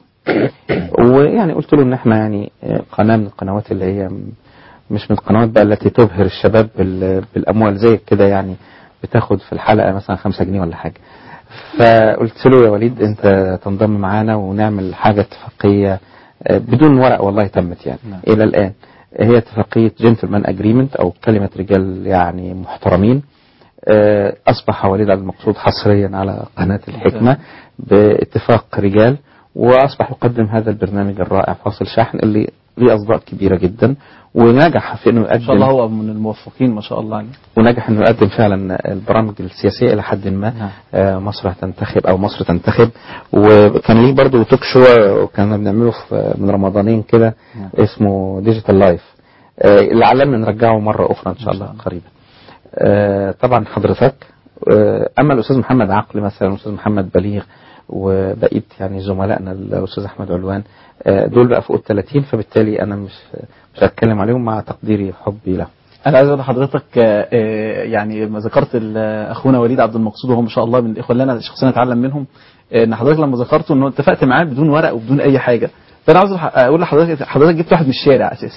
ويعني قلت له ان احنا يعني قناة من القنوات اللي هي مش من القنوات بقى التي تبهر الشباب بال- بالاموال زي كده يعني بتاخد في الحلقة مثلا خمسة جنيه ولا حاجة فقلت له يا وليد انت تنضم معانا ونعمل حاجة اتفاقية آه، بدون ورق والله تمت يعني نعم. الى الان هي اتفاقية جنتلمان اجريمنت او كلمة رجال يعني محترمين آه، اصبح وليد عبد المقصود حصريا على قناة الحكمة باتفاق رجال واصبح يقدم هذا البرنامج الرائع فاصل شحن اللي ليه اصداء كبيرة جدا ونجح في انه ان شاء الله يقدم هو من الموفقين ما شاء الله يعني. ونجح انه يقدم فعلا البرامج السياسيه الى حد ما نعم. آه، مصر هتنتخب او مصر تنتخب وكان ليه برضه توك شو كنا بنعمله في من رمضانين كده نعم. اسمه ديجيتال لايف اللي علمنا نرجعه مره اخرى ان شاء الله قريبا آه، طبعا حضرتك آه، اما الاستاذ محمد عقل مثلا الاستاذ محمد بليغ وبقيه يعني زملائنا الاستاذ احمد علوان آه، دول بقى فوق ال 30 فبالتالي انا مش مش هتكلم عليهم مع تقديري وحبي لهم انا عايز اقول لحضرتك آه، آه، يعني ما ذكرت ال- اخونا وليد عبد المقصود وهو ما شاء الله من الاخوه اللي انا شخصيا اتعلم منهم آه، ان حضرتك لما ذكرته انه اتفقت معاه بدون ورق وبدون اي حاجه فانا عاوز أح- اقول لحضرتك حضرتك جبت واحد من الشارع اساسا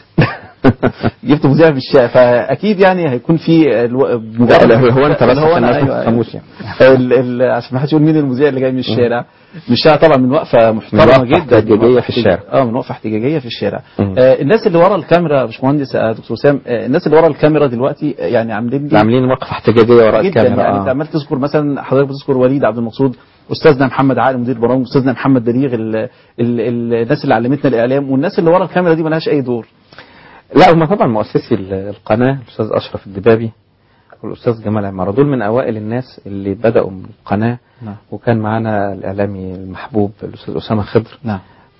جبت مذيع من الشارع فاكيد يعني هيكون في الو... لا لا هو انت بس اللي هو عشان أنا، الناس ما أيوة، تفهموش يعني ال... ال... عشان ما حدش يقول مين المذيع اللي جاي من الشارع من الشارع طبعا من وقفه محترمه وقفة جدا احتجاجية من وقفة في الشارع. اه من وقفه احتجاجيه في الشارع مم. آه الناس اللي ورا الكاميرا يا باشمهندس آه دكتور سام آه الناس اللي ورا الكاميرا دلوقتي آه، يعني عاملين لي عاملين وقفه احتجاجيه وراء جدا الكاميرا يعني انت آه. عمال تذكر مثلا حضرتك بتذكر وليد عبد المقصود استاذنا محمد عادل مدير برامج استاذنا محمد بليغ ال ال ال الناس اللي علمتنا الاعلام والناس اللي ورا الكاميرا دي ملهاش اي دور لا هم طبعا مؤسسي ال- القناه الاستاذ اشرف الدبابي والاستاذ جمال عماره دول من اوائل الناس اللي بداوا من القناه نعم. وكان معانا الاعلامي المحبوب الاستاذ اسامه خضر نعم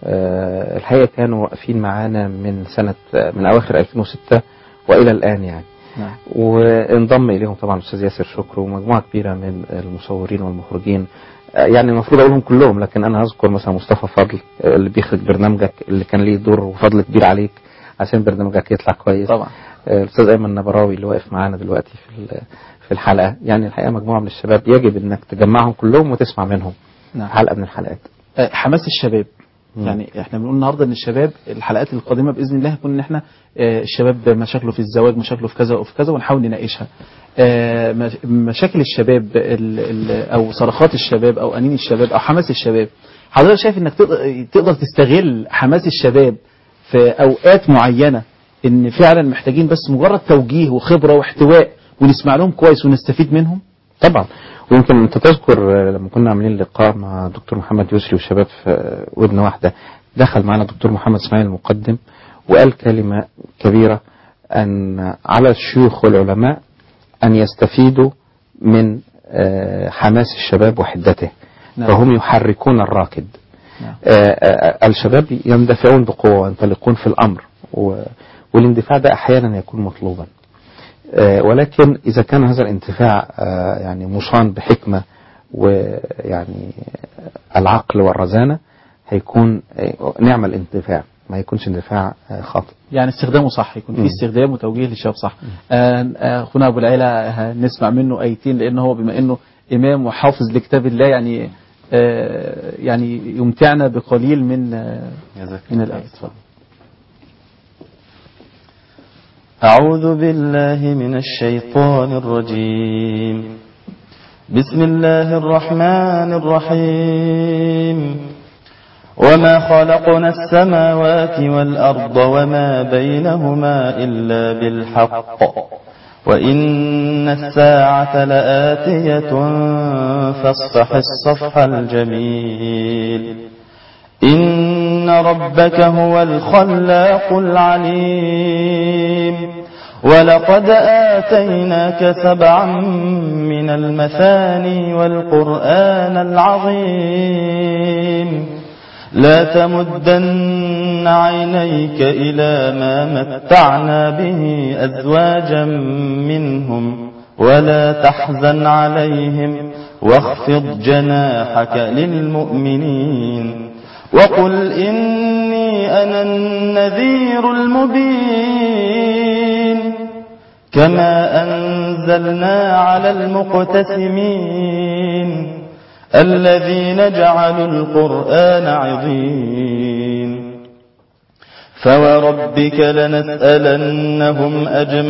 آه الحقيقه كانوا واقفين معانا من سنه من اواخر 2006 والى الان يعني نعم وانضم اليهم طبعا الاستاذ ياسر شكر ومجموعه كبيره من المصورين والمخرجين آه، يعني المفروض اقولهم كلهم لكن انا هذكر مثلا مصطفى فضل آه، اللي بيخرج برنامجك اللي كان ليه دور وفضل كبير عليك عشان برنامجك يطلع كويس طبعا آه، الاستاذ ايمن نبراوي اللي واقف معانا دلوقتي في ال- في الحلقه يعني الحقيقه مجموعه من الشباب يجب انك تجمعهم كلهم وتسمع منهم نعم حلقه من الحلقات آه، حماس الشباب مم. يعني احنا بنقول النهارده ان الشباب الحلقات القادمه باذن الله هيكون ان احنا آه، الشباب مشاكله في الزواج مشاكله في كذا وفي كذا ونحاول نناقشها آه، مش- مشاكل الشباب ال ال او صرخات الشباب او انين الشباب او حماس الشباب حضرتك شايف انك تقدر, تقدر تستغل حماس الشباب في اوقات معينه ان فعلا محتاجين بس مجرد توجيه وخبره واحتواء ونسمع لهم كويس ونستفيد منهم طبعا ويمكن انت تذكر آه، لما كنا عاملين لقاء مع دكتور محمد يسري والشباب في آه، ودن واحده دخل معنا دكتور محمد اسماعيل المقدم وقال كلمه كبيره ان على الشيوخ والعلماء ان يستفيدوا من آه، حماس الشباب وحدته نعم. فهم يحركون الراكد نعم. آه، آه، الشباب يندفعون بقوه وينطلقون في الامر و- والاندفاع ده احيانا يكون مطلوبا آه، ولكن إذا كان هذا الانتفاع آه، يعني مصان بحكمة ويعني العقل والرزانة هيكون آه، نعم الانتفاع ما يكونش اندفاع آه، خاطئ يعني استخدامه صح يكون في مم. استخدام وتوجيه للشباب صح آه، آه، اخونا ابو العلا هنسمع منه ايتين لان هو بما انه امام وحافظ لكتاب الله يعني آه، يعني يمتعنا بقليل من آه، جزاك من الله الايه اتفضل أعوذ بالله من الشيطان الرجيم بسم الله الرحمن الرحيم وما خلقنا السماوات والأرض وما بينهما إلا بالحق وإن الساعة لآتية فاصفح الصفح الجميل إن ربك هو الخلاق العليم ولقد آتيناك سبعا من المثاني والقرآن العظيم لا تمدن عينيك إلى ما متعنا به أزواجا منهم ولا تحزن عليهم واخفض جناحك للمؤمنين وقل إني أنا النذير المبين كما أنزلنا على المقتسمين الذين جعلوا القرآن عظيم فوربك لنسألنهم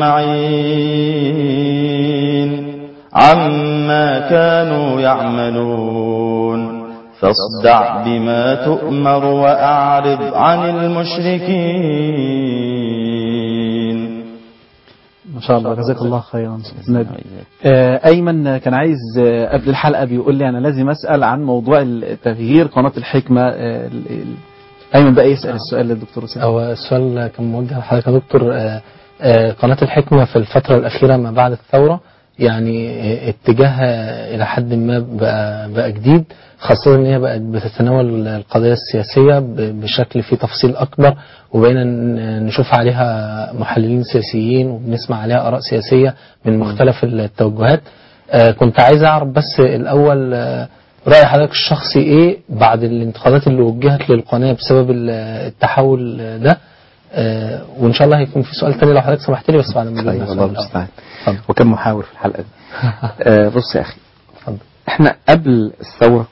أجمعين عما كانوا يعملون فاصدع بما تؤمر وأعرض عن المشركين ما شاء الله جزاك الله خيرا أستاذ نبي. آه، أيمن كان عايز آه، قبل الحلقة بيقول لي أنا لازم أسأل عن موضوع التغيير قناة الحكمة آه، ال- ال- أيمن بقى يسأل السؤال للدكتور أسامة هو السؤال كان موجه لحضرتك يا دكتور آه، آه، قناة الحكمة في الفترة الأخيرة ما بعد الثورة يعني آه، اتجاهها إلى حد ما بقى, بقى جديد خاصة إن هي بقت بتتناول القضايا السياسية ب- بشكل فيه تفصيل أكبر وبقينا ن- نشوف عليها محللين سياسيين وبنسمع عليها آراء سياسية من مختلف التوجهات آه، كنت عايز أعرف بس الأول آه، رأي حضرتك الشخصي إيه بعد الانتقادات اللي وجهت للقناة بسبب ال- التحول ده آه، وإن شاء الله هيكون في سؤال تاني لو حضرتك سمحت لي بس بعد ما طيب نجيب الله السؤال الأول. المستعان اتفضل. وكم محاور في الحلقة دي آه بص يا أخي اتفضل. احنا قبل الثورة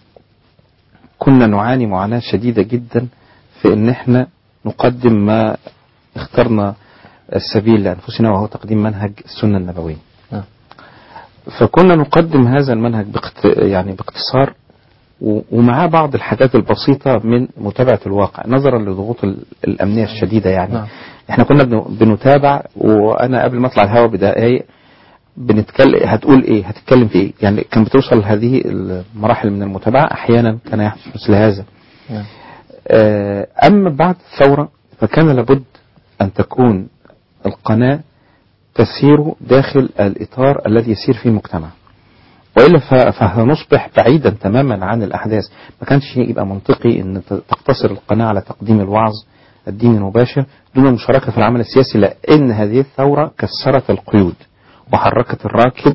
كنا نعاني معاناة شديدة جدا في ان احنا نقدم ما اخترنا السبيل لأنفسنا وهو تقديم منهج السنة النبوية نعم. فكنا نقدم هذا المنهج باخت... يعني باختصار و- ومعاه بعض الحاجات البسيطة من متابعة الواقع نظرا لضغوط ال- الأمنية الشديدة يعني نعم. احنا كنا بن- بنتابع وأنا قبل ما أطلع الهوا بدقايق بنتكلم هتقول ايه هتتكلم في ايه يعني كان بتوصل هذه المراحل من المتابعة احيانا كان يحدث مثل هذا نعم. آه، اما بعد الثورة فكان لابد ان تكون القناة تسير داخل الاطار الذي يسير فيه المجتمع والا ف- فهنصبح بعيدا تماما عن الاحداث ما كانش يبقى منطقي ان ت- تقتصر القناه على تقديم الوعظ الديني المباشر دون المشاركه في العمل السياسي لان هذه الثوره كسرت القيود وحركت الراكد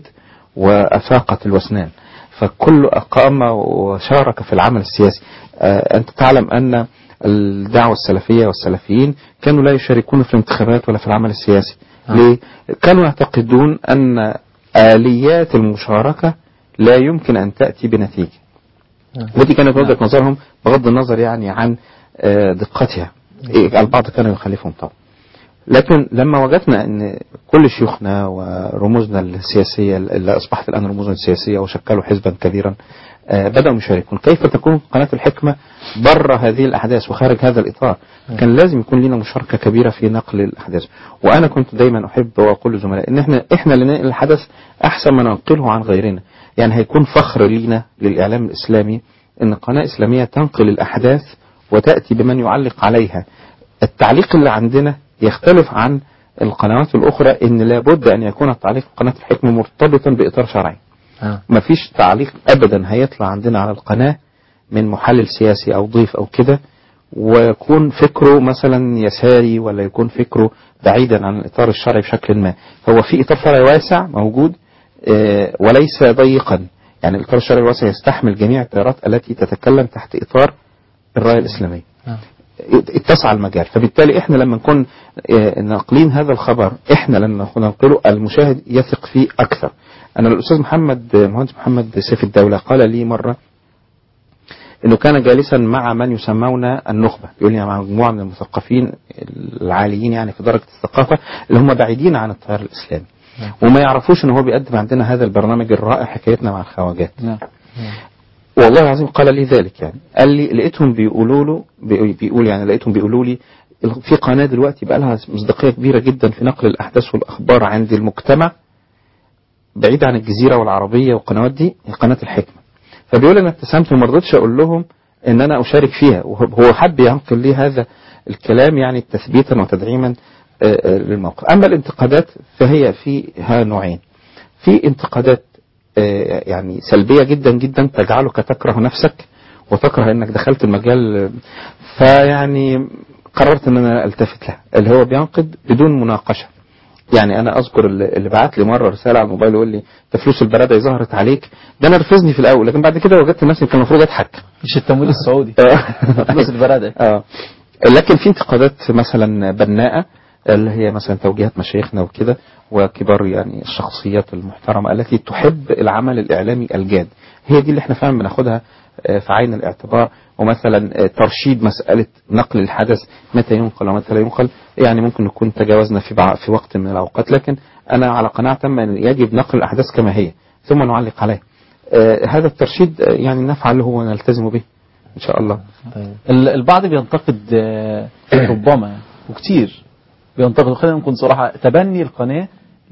وافاقت الوسنان فكل اقام وشارك في العمل السياسي آه، انت تعلم ان الدعوه السلفيه والسلفيين كانوا لا يشاركون في الانتخابات ولا في العمل السياسي ليه؟ كانوا يعتقدون ان اليات المشاركه لا يمكن ان تاتي بنتيجه نعم. ودي كانت وجهه نظرهم بغض النظر يعني عن آه، دقتها إيه، البعض كان يخالفهم طبعا لكن لما وجدنا ان كل شيوخنا ورموزنا السياسيه اللي اصبحت الان رموزنا السياسيه وشكلوا حزبا كبيرا آه، بداوا يشاركون كيف تكون قناه الحكمه بره هذه الاحداث وخارج هذا الاطار كان لازم يكون لنا مشاركه كبيره في نقل الاحداث وانا كنت دايما احب واقول لزملائي ان احنا احنا اللي ننقل الحدث احسن ما ننقله عن غيرنا يعني هيكون فخر لينا للاعلام الاسلامي ان قناه اسلاميه تنقل الاحداث وتاتي بمن يعلق عليها التعليق اللي عندنا يختلف عن القنوات الأخرى إن لابد أن يكون التعليق في قناة الحكمة مرتبطا بإطار شرعي آه. مفيش تعليق أبدا هيطلع عندنا على القناة من محلل سياسي أو ضيف أو كده ويكون فكره مثلا يساري ولا يكون فكره بعيدا عن الإطار الشرعي بشكل ما هو في إطار شرعي واسع موجود آه، وليس ضيقا يعني الإطار الشرعي الواسع يستحمل جميع التيارات التي تتكلم تحت إطار الراية الإسلامية آه. اتسع المجال فبالتالي احنا لما نكون آه، ناقلين هذا الخبر احنا لما ننقله المشاهد يثق فيه اكثر انا الاستاذ محمد مهندس محمد سيف الدوله قال لي مره انه كان جالسا مع من يسمون النخبه يقول لي مع مجموعه من المثقفين العاليين يعني في درجه الثقافه اللي هم بعيدين عن التيار الاسلامي وما يعرفوش ان هو بيقدم عندنا هذا البرنامج الرائع حكايتنا مع الخواجات نعم والله العظيم قال لي ذلك يعني قال لي لقيتهم بيقولوا له بي- بيقول يعني لقيتهم بيقولوا لي في قناه دلوقتي بقى لها مصداقيه كبيره جدا في نقل الاحداث والاخبار عند المجتمع بعيد عن الجزيره والعربيه والقنوات دي هي قناه الحكمه فبيقول انا ابتسمت وما رضيتش اقول لهم ان انا اشارك فيها وهو حب ينقل لي هذا الكلام يعني تثبيتا وتدعيما آه، آه، للموقف اما الانتقادات فهي فيها نوعين في انتقادات آه، يعني سلبية جدا جدا تجعلك تكره نفسك وتكره انك دخلت المجال آه، فيعني قررت ان انا التفت لها اللي هو بينقد بدون مناقشة يعني انا اذكر اللي اللي بعت لي مره رساله على الموبايل يقول لي ده فلوس البرادعي ظهرت عليك ده نرفزني في الاول لكن بعد كده وجدت نفسي كان المفروض اضحك مش التمويل السعودي فلوس البرادعي اه لكن في انتقادات مثلا بناءة اللي هي مثلا توجيهات مشايخنا وكده وكبار يعني الشخصيات المحترمة التي تحب العمل الإعلامي الجاد هي دي اللي احنا فعلا بناخدها آه، في عين الاعتبار ومثلا آه، ترشيد مسألة نقل الحدث متى ينقل ومتى لا ينقل يعني ممكن نكون تجاوزنا في بع- في وقت من الأوقات لكن أنا على قناعة تامة أن يجب نقل الأحداث كما هي ثم نعلق عليها آه، هذا الترشيد آه، يعني نفعله ونلتزم به إن شاء الله ال- البعض بينتقد آه، ربما يعني وكتير بينتقد خلينا نكون صراحة تبني القناة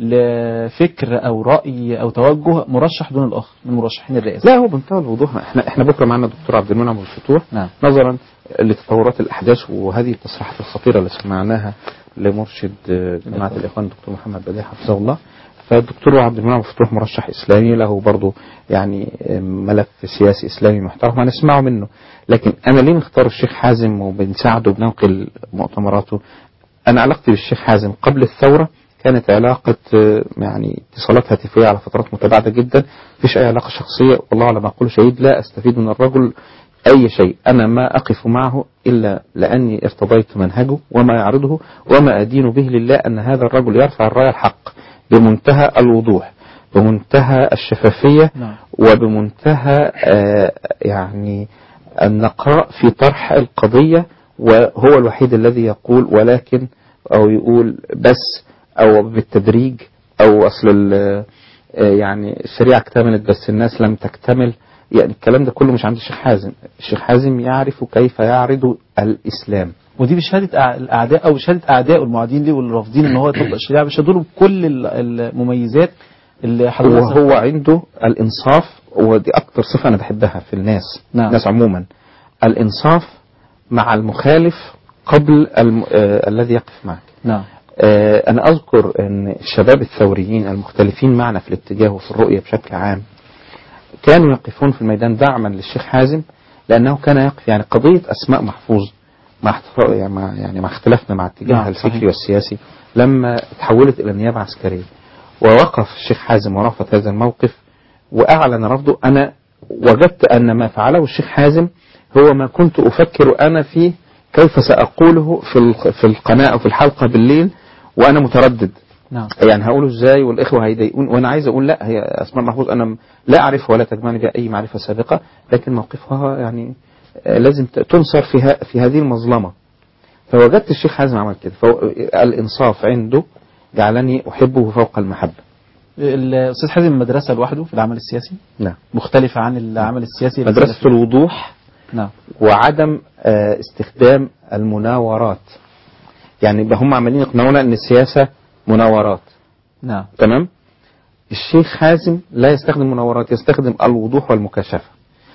لفكر أو رأي أو توجه مرشح دون الآخر من مرشحين الرئاسة لا هو بمنتهى الوضوح احنا احنا بكره معنا الدكتور عبد المنعم الفتوح نعم. نظرا لتطورات الاحداث وهذه التصريحات الخطيره اللي سمعناها لمرشد آه، جماعه الاخوان الدكتور محمد بديع حفظه الله فالدكتور عبد المنعم الفتوح مرشح اسلامي له برضه يعني آه، ملف سياسي اسلامي محترم هنسمعه منه لكن انا ليه مختار الشيخ حازم وبنساعده بننقل مؤتمراته انا علاقتي بالشيخ حازم قبل الثوره كانت علاقة آه، يعني اتصالات هاتفية على فترات متباعدة جدا مفيش أي علاقة شخصية والله على ما أقول شهيد لا أستفيد من الرجل أي شيء أنا ما أقف معه إلا لأني ارتضيت منهجه وما يعرضه وما أدين به لله أن هذا الرجل يرفع الراية الحق بمنتهى الوضوح بمنتهى الشفافية نعم. وبمنتهى آه، يعني النقاء في طرح القضية وهو الوحيد الذي يقول ولكن أو يقول بس أو بالتدريج أو أصل ال- آه، يعني الشريعة اكتملت بس الناس لم تكتمل يعني الكلام ده كله مش عند الشيخ حازم الشيخ حازم يعرف كيف يعرض الإسلام ودي بشهادة أع- الأعداء أو بشهادة أعداء المعادين ليه واللي رافضين إن هو يطبق الشريعة بيشهدوا له بكل ال- المميزات اللي حضرتك وهو عنده الإنصاف ودي أكتر صفة أنا بحبها في الناس نعم. الناس عموما الإنصاف مع المخالف قبل الم... آه الذي يقف معك نعم آه أنا أذكر أن الشباب الثوريين المختلفين معنا في الاتجاه وفي الرؤية بشكل عام كانوا يقفون في الميدان دعما للشيخ حازم لأنه كان يقف يعني قضية أسماء محفوظ مع احتفا- يعني مع يعني مع اختلافنا مع اتجاهها نعم، الفكري صحيح. والسياسي لما تحولت إلى نيابة عسكرية ووقف الشيخ حازم ورفض هذا الموقف وأعلن رفضه أنا وجدت أن ما فعله الشيخ حازم هو ما كنت أفكر أنا فيه كيف سأقوله في الق- في القناة أو في الحلقة بالليل وأنا متردد نعم يعني هقوله ازاي والاخوه هيضايقون وانا عايز اقول لا هي اسماء محفوظ انا م- لا اعرفها ولا تجمعني بها اي معرفه سابقه لكن موقفها يعني آه، لازم ت- تنصر في ه- في هذه المظلمه فوجدت الشيخ حازم عمل كده فالانصاف عنده جعلني احبه فوق المحبه الأستاذ حازم مدرسة لوحده في العمل السياسي نعم مختلفة عن العمل السياسي اللي مدرسه سلف- الوضوح نعم وعدم آه، استخدام المناورات يعني يبقى هم عمالين يقنعونا ان السياسه مناورات نعم تمام الشيخ حازم لا يستخدم مناورات يستخدم الوضوح والمكاشفة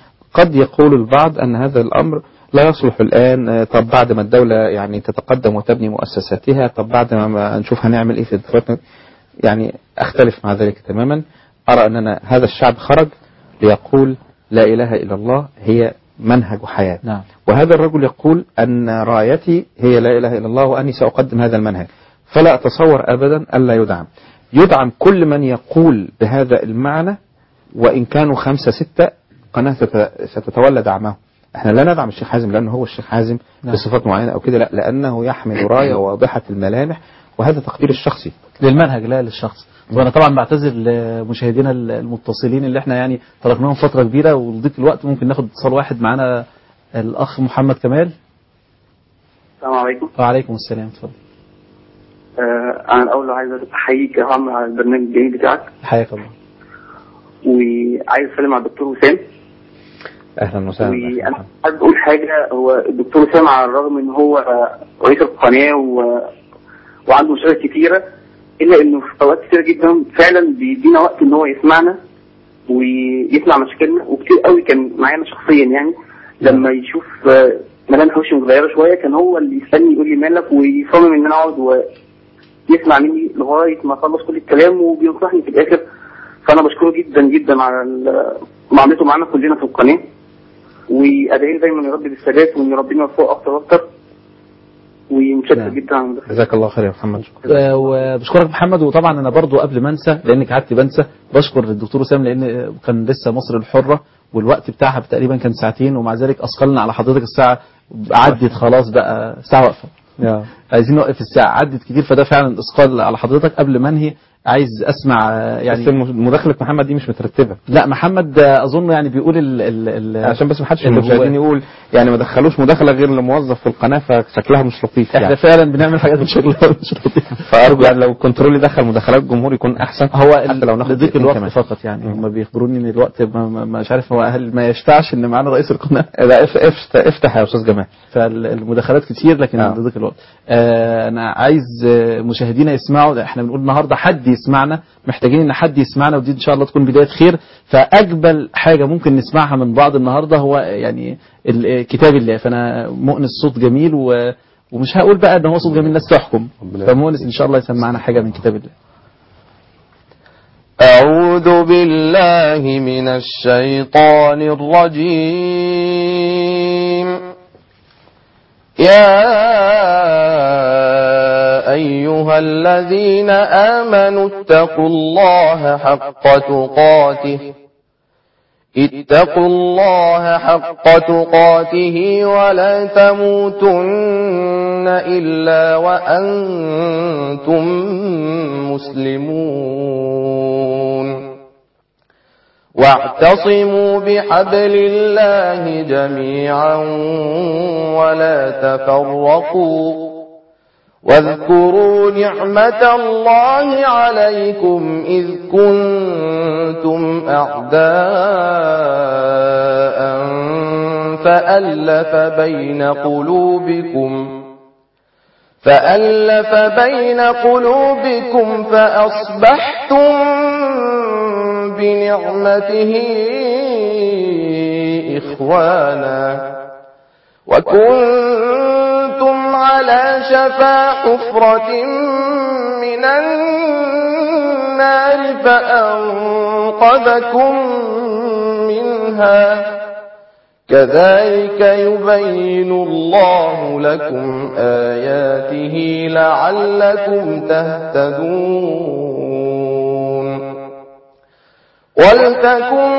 قد يقول البعض أن هذا الأمر لا يصلح الآن آه، طب بعد ما الدولة يعني تتقدم وتبني مؤسساتها طب بعد ما- ما نشوف هنعمل إيه في الانتخابات يعني أختلف مع ذلك تماما أرى أننا هذا الشعب خرج ليقول لا إله إلا الله هي منهج حياة نعم وهذا الرجل يقول أن رايتي هي لا إله إلا الله وأني سأقدم هذا المنهج فلا أتصور أبدا ألا يدعم يدعم كل من يقول بهذا المعنى وإن كانوا خمسة ستة قناة ست- ستتولى دعمه احنا لا ندعم الشيخ حازم لأنه هو الشيخ حازم نعم. بصفات معينة أو كده لا لأنه يحمل راية واضحة الملامح وهذا تقدير الشخصي للمنهج لا للشخص وانا طبعا بعتذر لمشاهدينا المتصلين اللي احنا يعني تركناهم فتره كبيره ولضيق الوقت ممكن ناخد اتصال واحد معانا الاخ محمد كمال السلام عليكم وعليكم السلام اتفضل آه انا الاول عايز احييك يا عم على البرنامج الجميل بتاعك حياك الله وعايز اسلم على الدكتور وسام أهلا وسهلا وانا عايز اقول حاجه هو الدكتور وسام على الرغم ان هو رئيس القناه و... وعنده مشاكل كتيره الا انه في اوقات كتيره جدا فعلا بيدينا وقت ان هو يسمعنا ويسمع مشاكلنا وكتير قوي كان معايا انا شخصيا يعني لما يشوف آه، ملامح وشي متغيره شويه كان هو اللي يسالني يقول لي مالك ويصمم ان انا اقعد ويسمع مني لغايه ما اخلص كل الكلام وبينصحني في الاخر فانا بشكره جدا جدا على ال- معاملته معانا كلنا في القناه وادعي له دايما يا رب بالثبات وان ربنا يوفقه اكتر واكتر ومتشكر نعم. جدا على المداخلة. جزاك الله خير يا محمد شكرا آه، وبشكرك محمد وطبعا انا برضو قبل ما انسى لانك قعدت بنسى بشكر الدكتور وسام لان كان لسه مصر الحره والوقت بتاعها تقريبا كان ساعتين ومع ذلك اثقلنا على حضرتك الساعه عدت خلاص بقى ساعه واقفه يا. عايزين نوقف الساعه عدت كتير فده فعلا اثقال على حضرتك قبل ما انهي عايز اسمع آه، يعني يعني بس مداخله محمد دي مش مترتبه لا محمد آه، اظن يعني بيقول ال ال ال عشان بس ما حدش من اللي المشاهدين جواه. يقول يعني ما دخلوش مداخله غير لموظف في القناه فشكلها مش لطيف احنا يعني فعلا بنعمل حاجات مش مش لطيفه فارجو يعني لو الكنترول يدخل مداخلات الجمهور يكون احسن هو حتى لو ناخد لضيق دقيقتين الوقت كمان. فقط يعني هم بيخبروني ان الوقت ما ما- مش عارف هو هل ما يشفعش ان معانا رئيس القناه لا اف- افتح افتح يا استاذ جمال فالمداخلات كتير لكن آه. لضيق الوقت آه انا عايز آه، مشاهدينا يسمعوا ده احنا بنقول النهارده حد يسمعنا محتاجين ان حد يسمعنا ودي ان شاء الله تكون بدايه خير فاجمل حاجه ممكن نسمعها من بعض النهارده هو يعني ال- آه، كتاب الله فانا مؤنس صوت جميل و ومش هقول بقى ان هو صوت جميل الناس تحكم ربنا فمؤنس ان شاء الله يسمعنا حاجه من كتاب الله أعوذ بالله من الشيطان الرجيم يا أيها الذين آمنوا اتقوا الله حق تقاته اتقوا الله حق تقاته ولا تموتن إلا وأنتم مسلمون واعتصموا بحبل الله جميعا ولا تفرقوا واذكروا نعمة الله عليكم إذ كنتم أعداء فألف بين قلوبكم فألف بين قلوبكم فأصبحتم بنعمته إخوانا وكنتم على شفا حفرة من النار فأنقذكم منها كذلك يبين الله لكم آياته لعلكم تهتدون ولتكن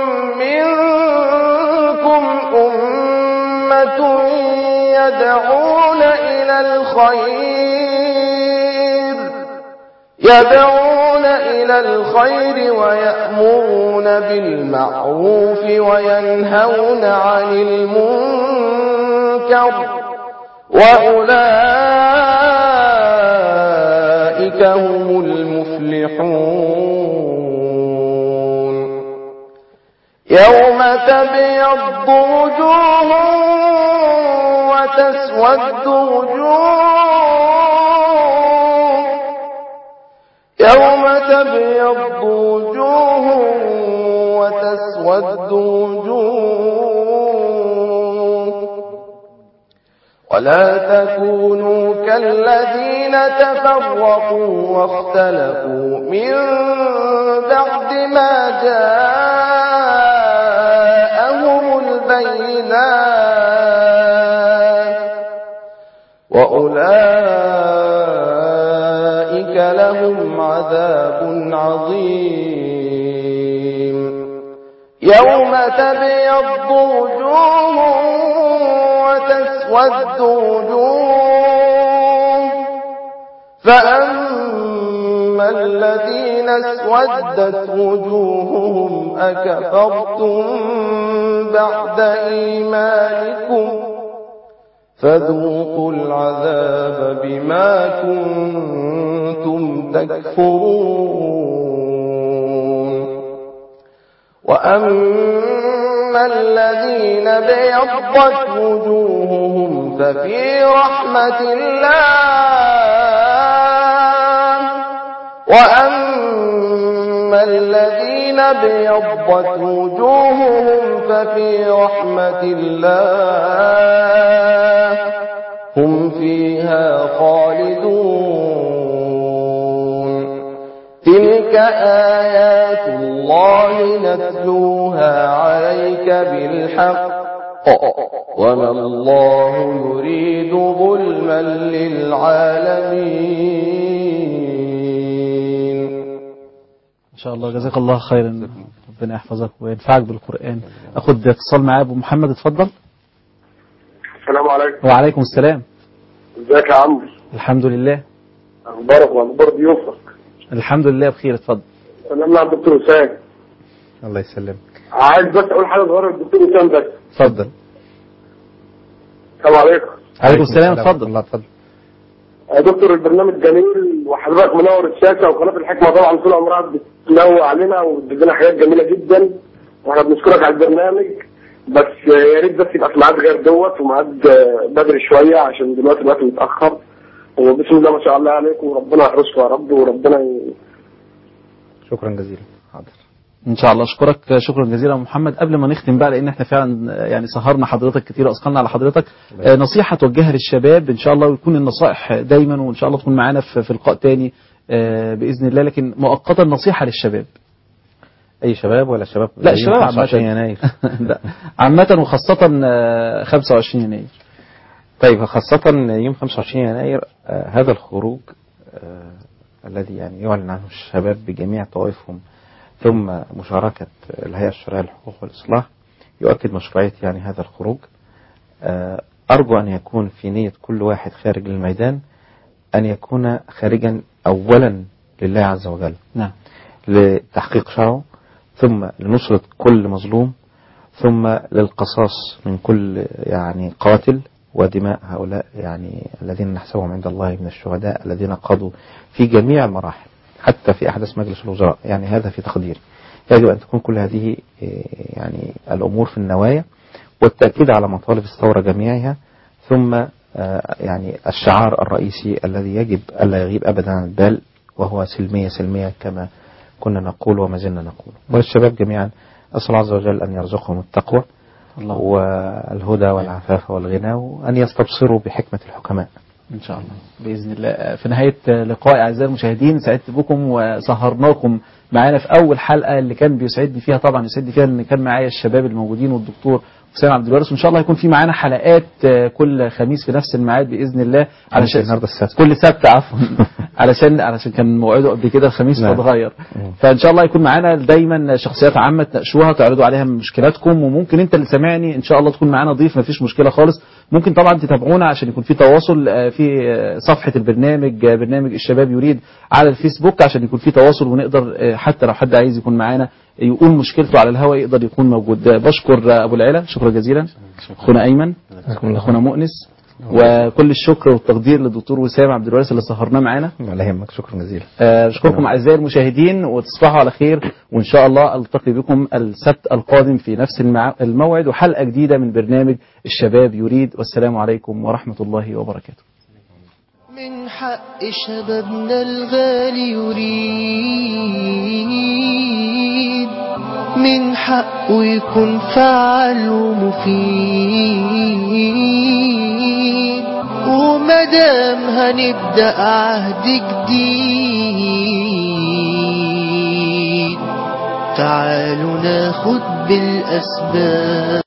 منكم أمة يدعون إلى الخير يدعون إلى الخير ويأمرون بالمعروف وينهون عن المنكر وأولئك هم المفلحون يوم تبيض وجوه وتسود وجوه يوم تبيض وجوه وتسود وجوه ولا تكونوا كالذين تفرقوا واختلفوا من بعد ما جاءهم البينات وأولئك لهم عذاب عظيم يوم تبيض وجوه وتسود وجوه فأما الذين اسودت وجوههم أكفرتم بعد إيمانكم فذوقوا العذاب بما كنتم تكفرون وأما الذين بيضت وجوههم ففي رحمة الله وأما الذين بيضت وجوههم ففي رحمة الله هم فيها خالدون تلك آيات الله نتلوها عليك بالحق وما الله يريد ظلما للعالمين ان شاء الله جزاك الله خيرا ربنا يحفظك وينفعك بالقران اخد اتصال معاه ابو محمد اتفضل السلام عليكم وعليكم السلام ازيك يا عمرو الحمد لله اخبارك واخبار ضيوفك الحمد لله بخير اتفضل سلامنا على الدكتور وسام الله يسلمك عايز بس اقول حاجه صغيره للدكتور وسام بس اتفضل السلام عليكم عليكم السلام ورحمة اتفضل الله اتفضل يا دكتور البرنامج جميل وحضرتك منور الشاشه وقناه الحكمه طبعا طول عمرها بتنوع علينا وبتدينا حاجات جميله جدا واحنا بنشكرك على البرنامج بس يا ريت بس يبقى في ميعاد غير دوت وميعاد بدري شويه عشان دلوقتي الوقت متاخر وبسم الله ما شاء الله عليكم وربنا يحرسكم يا رب وربنا ي... شكرا جزيلا حاضر ان شاء الله اشكرك شكرا جزيلا يا محمد قبل ما نختم بقى لان احنا فعلا يعني سهرنا حضرتك كتير واثقلنا على حضرتك آه، نصيحه توجهها للشباب ان شاء الله ويكون النصائح دايما وان شاء الله تكون معانا في في لقاء تاني آه، باذن الله لكن مؤقتا نصيحه للشباب اي شباب ولا شباب لا زي الشباب 25 عامة يناير لا عامة وخاصة آه، 25 يناير طيب خاصة يوم 25 يناير آه هذا الخروج آه الذي يعني يعلن عنه الشباب بجميع طوائفهم ثم مشاركة الهيئة الشرعية للحقوق والإصلاح يؤكد مشروعية يعني هذا الخروج آه أرجو أن يكون في نية كل واحد خارج للميدان أن يكون خارجا أولا لله عز وجل نعم لتحقيق شرعه ثم لنصرة كل مظلوم ثم للقصاص من كل يعني قاتل ودماء هؤلاء يعني الذين نحسبهم عند الله من الشهداء الذين قضوا في جميع المراحل حتى في أحدث مجلس الوزراء يعني هذا في تقديري يجب أن تكون كل هذه إيه، يعني الأمور في النوايا والتأكيد على مطالب الثورة جميعها ثم آه، يعني الشعار الرئيسي الذي يجب ألا يغيب أبدا عن البال وهو سلمية سلمية كما كنا نقول وما زلنا نقول وللشباب جميعا أسأل الله عز وجل أن يرزقهم التقوى الله والهدى والعفاف والغنى وأن يستبصروا بحكمة الحكماء ان شاء الله باذن الله في نهايه لقاء اعزائي المشاهدين سعدت بكم وسهرناكم معانا في اول حلقه اللي كان بيسعدني فيها طبعا يسعدني فيها ان كان معايا الشباب الموجودين والدكتور حسام عبد الوارث وان شاء الله هيكون في معانا حلقات آه، كل خميس في نفس الميعاد باذن الله علشان النهارده السبت كل سبت عفوا علشان علشان كان موعده قبل كده الخميس نعم. فاتغير فان شاء الله يكون معانا دايما شخصيات عامه تناقشوها تعرضوا عليها مشكلاتكم وممكن انت اللي سامعني ان شاء الله تكون معانا ضيف مفيش مشكله خالص ممكن طبعا تتابعونا عشان يكون في تواصل آه، في آه، صفحه البرنامج آه، برنامج الشباب يريد على الفيسبوك عشان يكون في تواصل ونقدر آه، حتى لو حد عايز يكون معانا يقول مشكلته على الهواء يقدر يكون موجود آه، بشكر آه، ابو العلا شكرا جزيلا اخونا ايمن اخونا مؤنس وكل الشكر والتقدير للدكتور وسام عبد الوارث اللي سهرناه معانا ولا يهمك شكرا جزيلا آه، اشكركم اعزائي المشاهدين وتصبحوا على خير وان شاء الله التقي بكم السبت القادم في نفس المع- الموعد وحلقه جديده من برنامج الشباب يريد والسلام عليكم ورحمه الله وبركاته من حق شبابنا الغالي يريد من حقه يكون فعال ومفيد ومدام هنبدأ عهد جديد تعالوا ناخد بالأسباب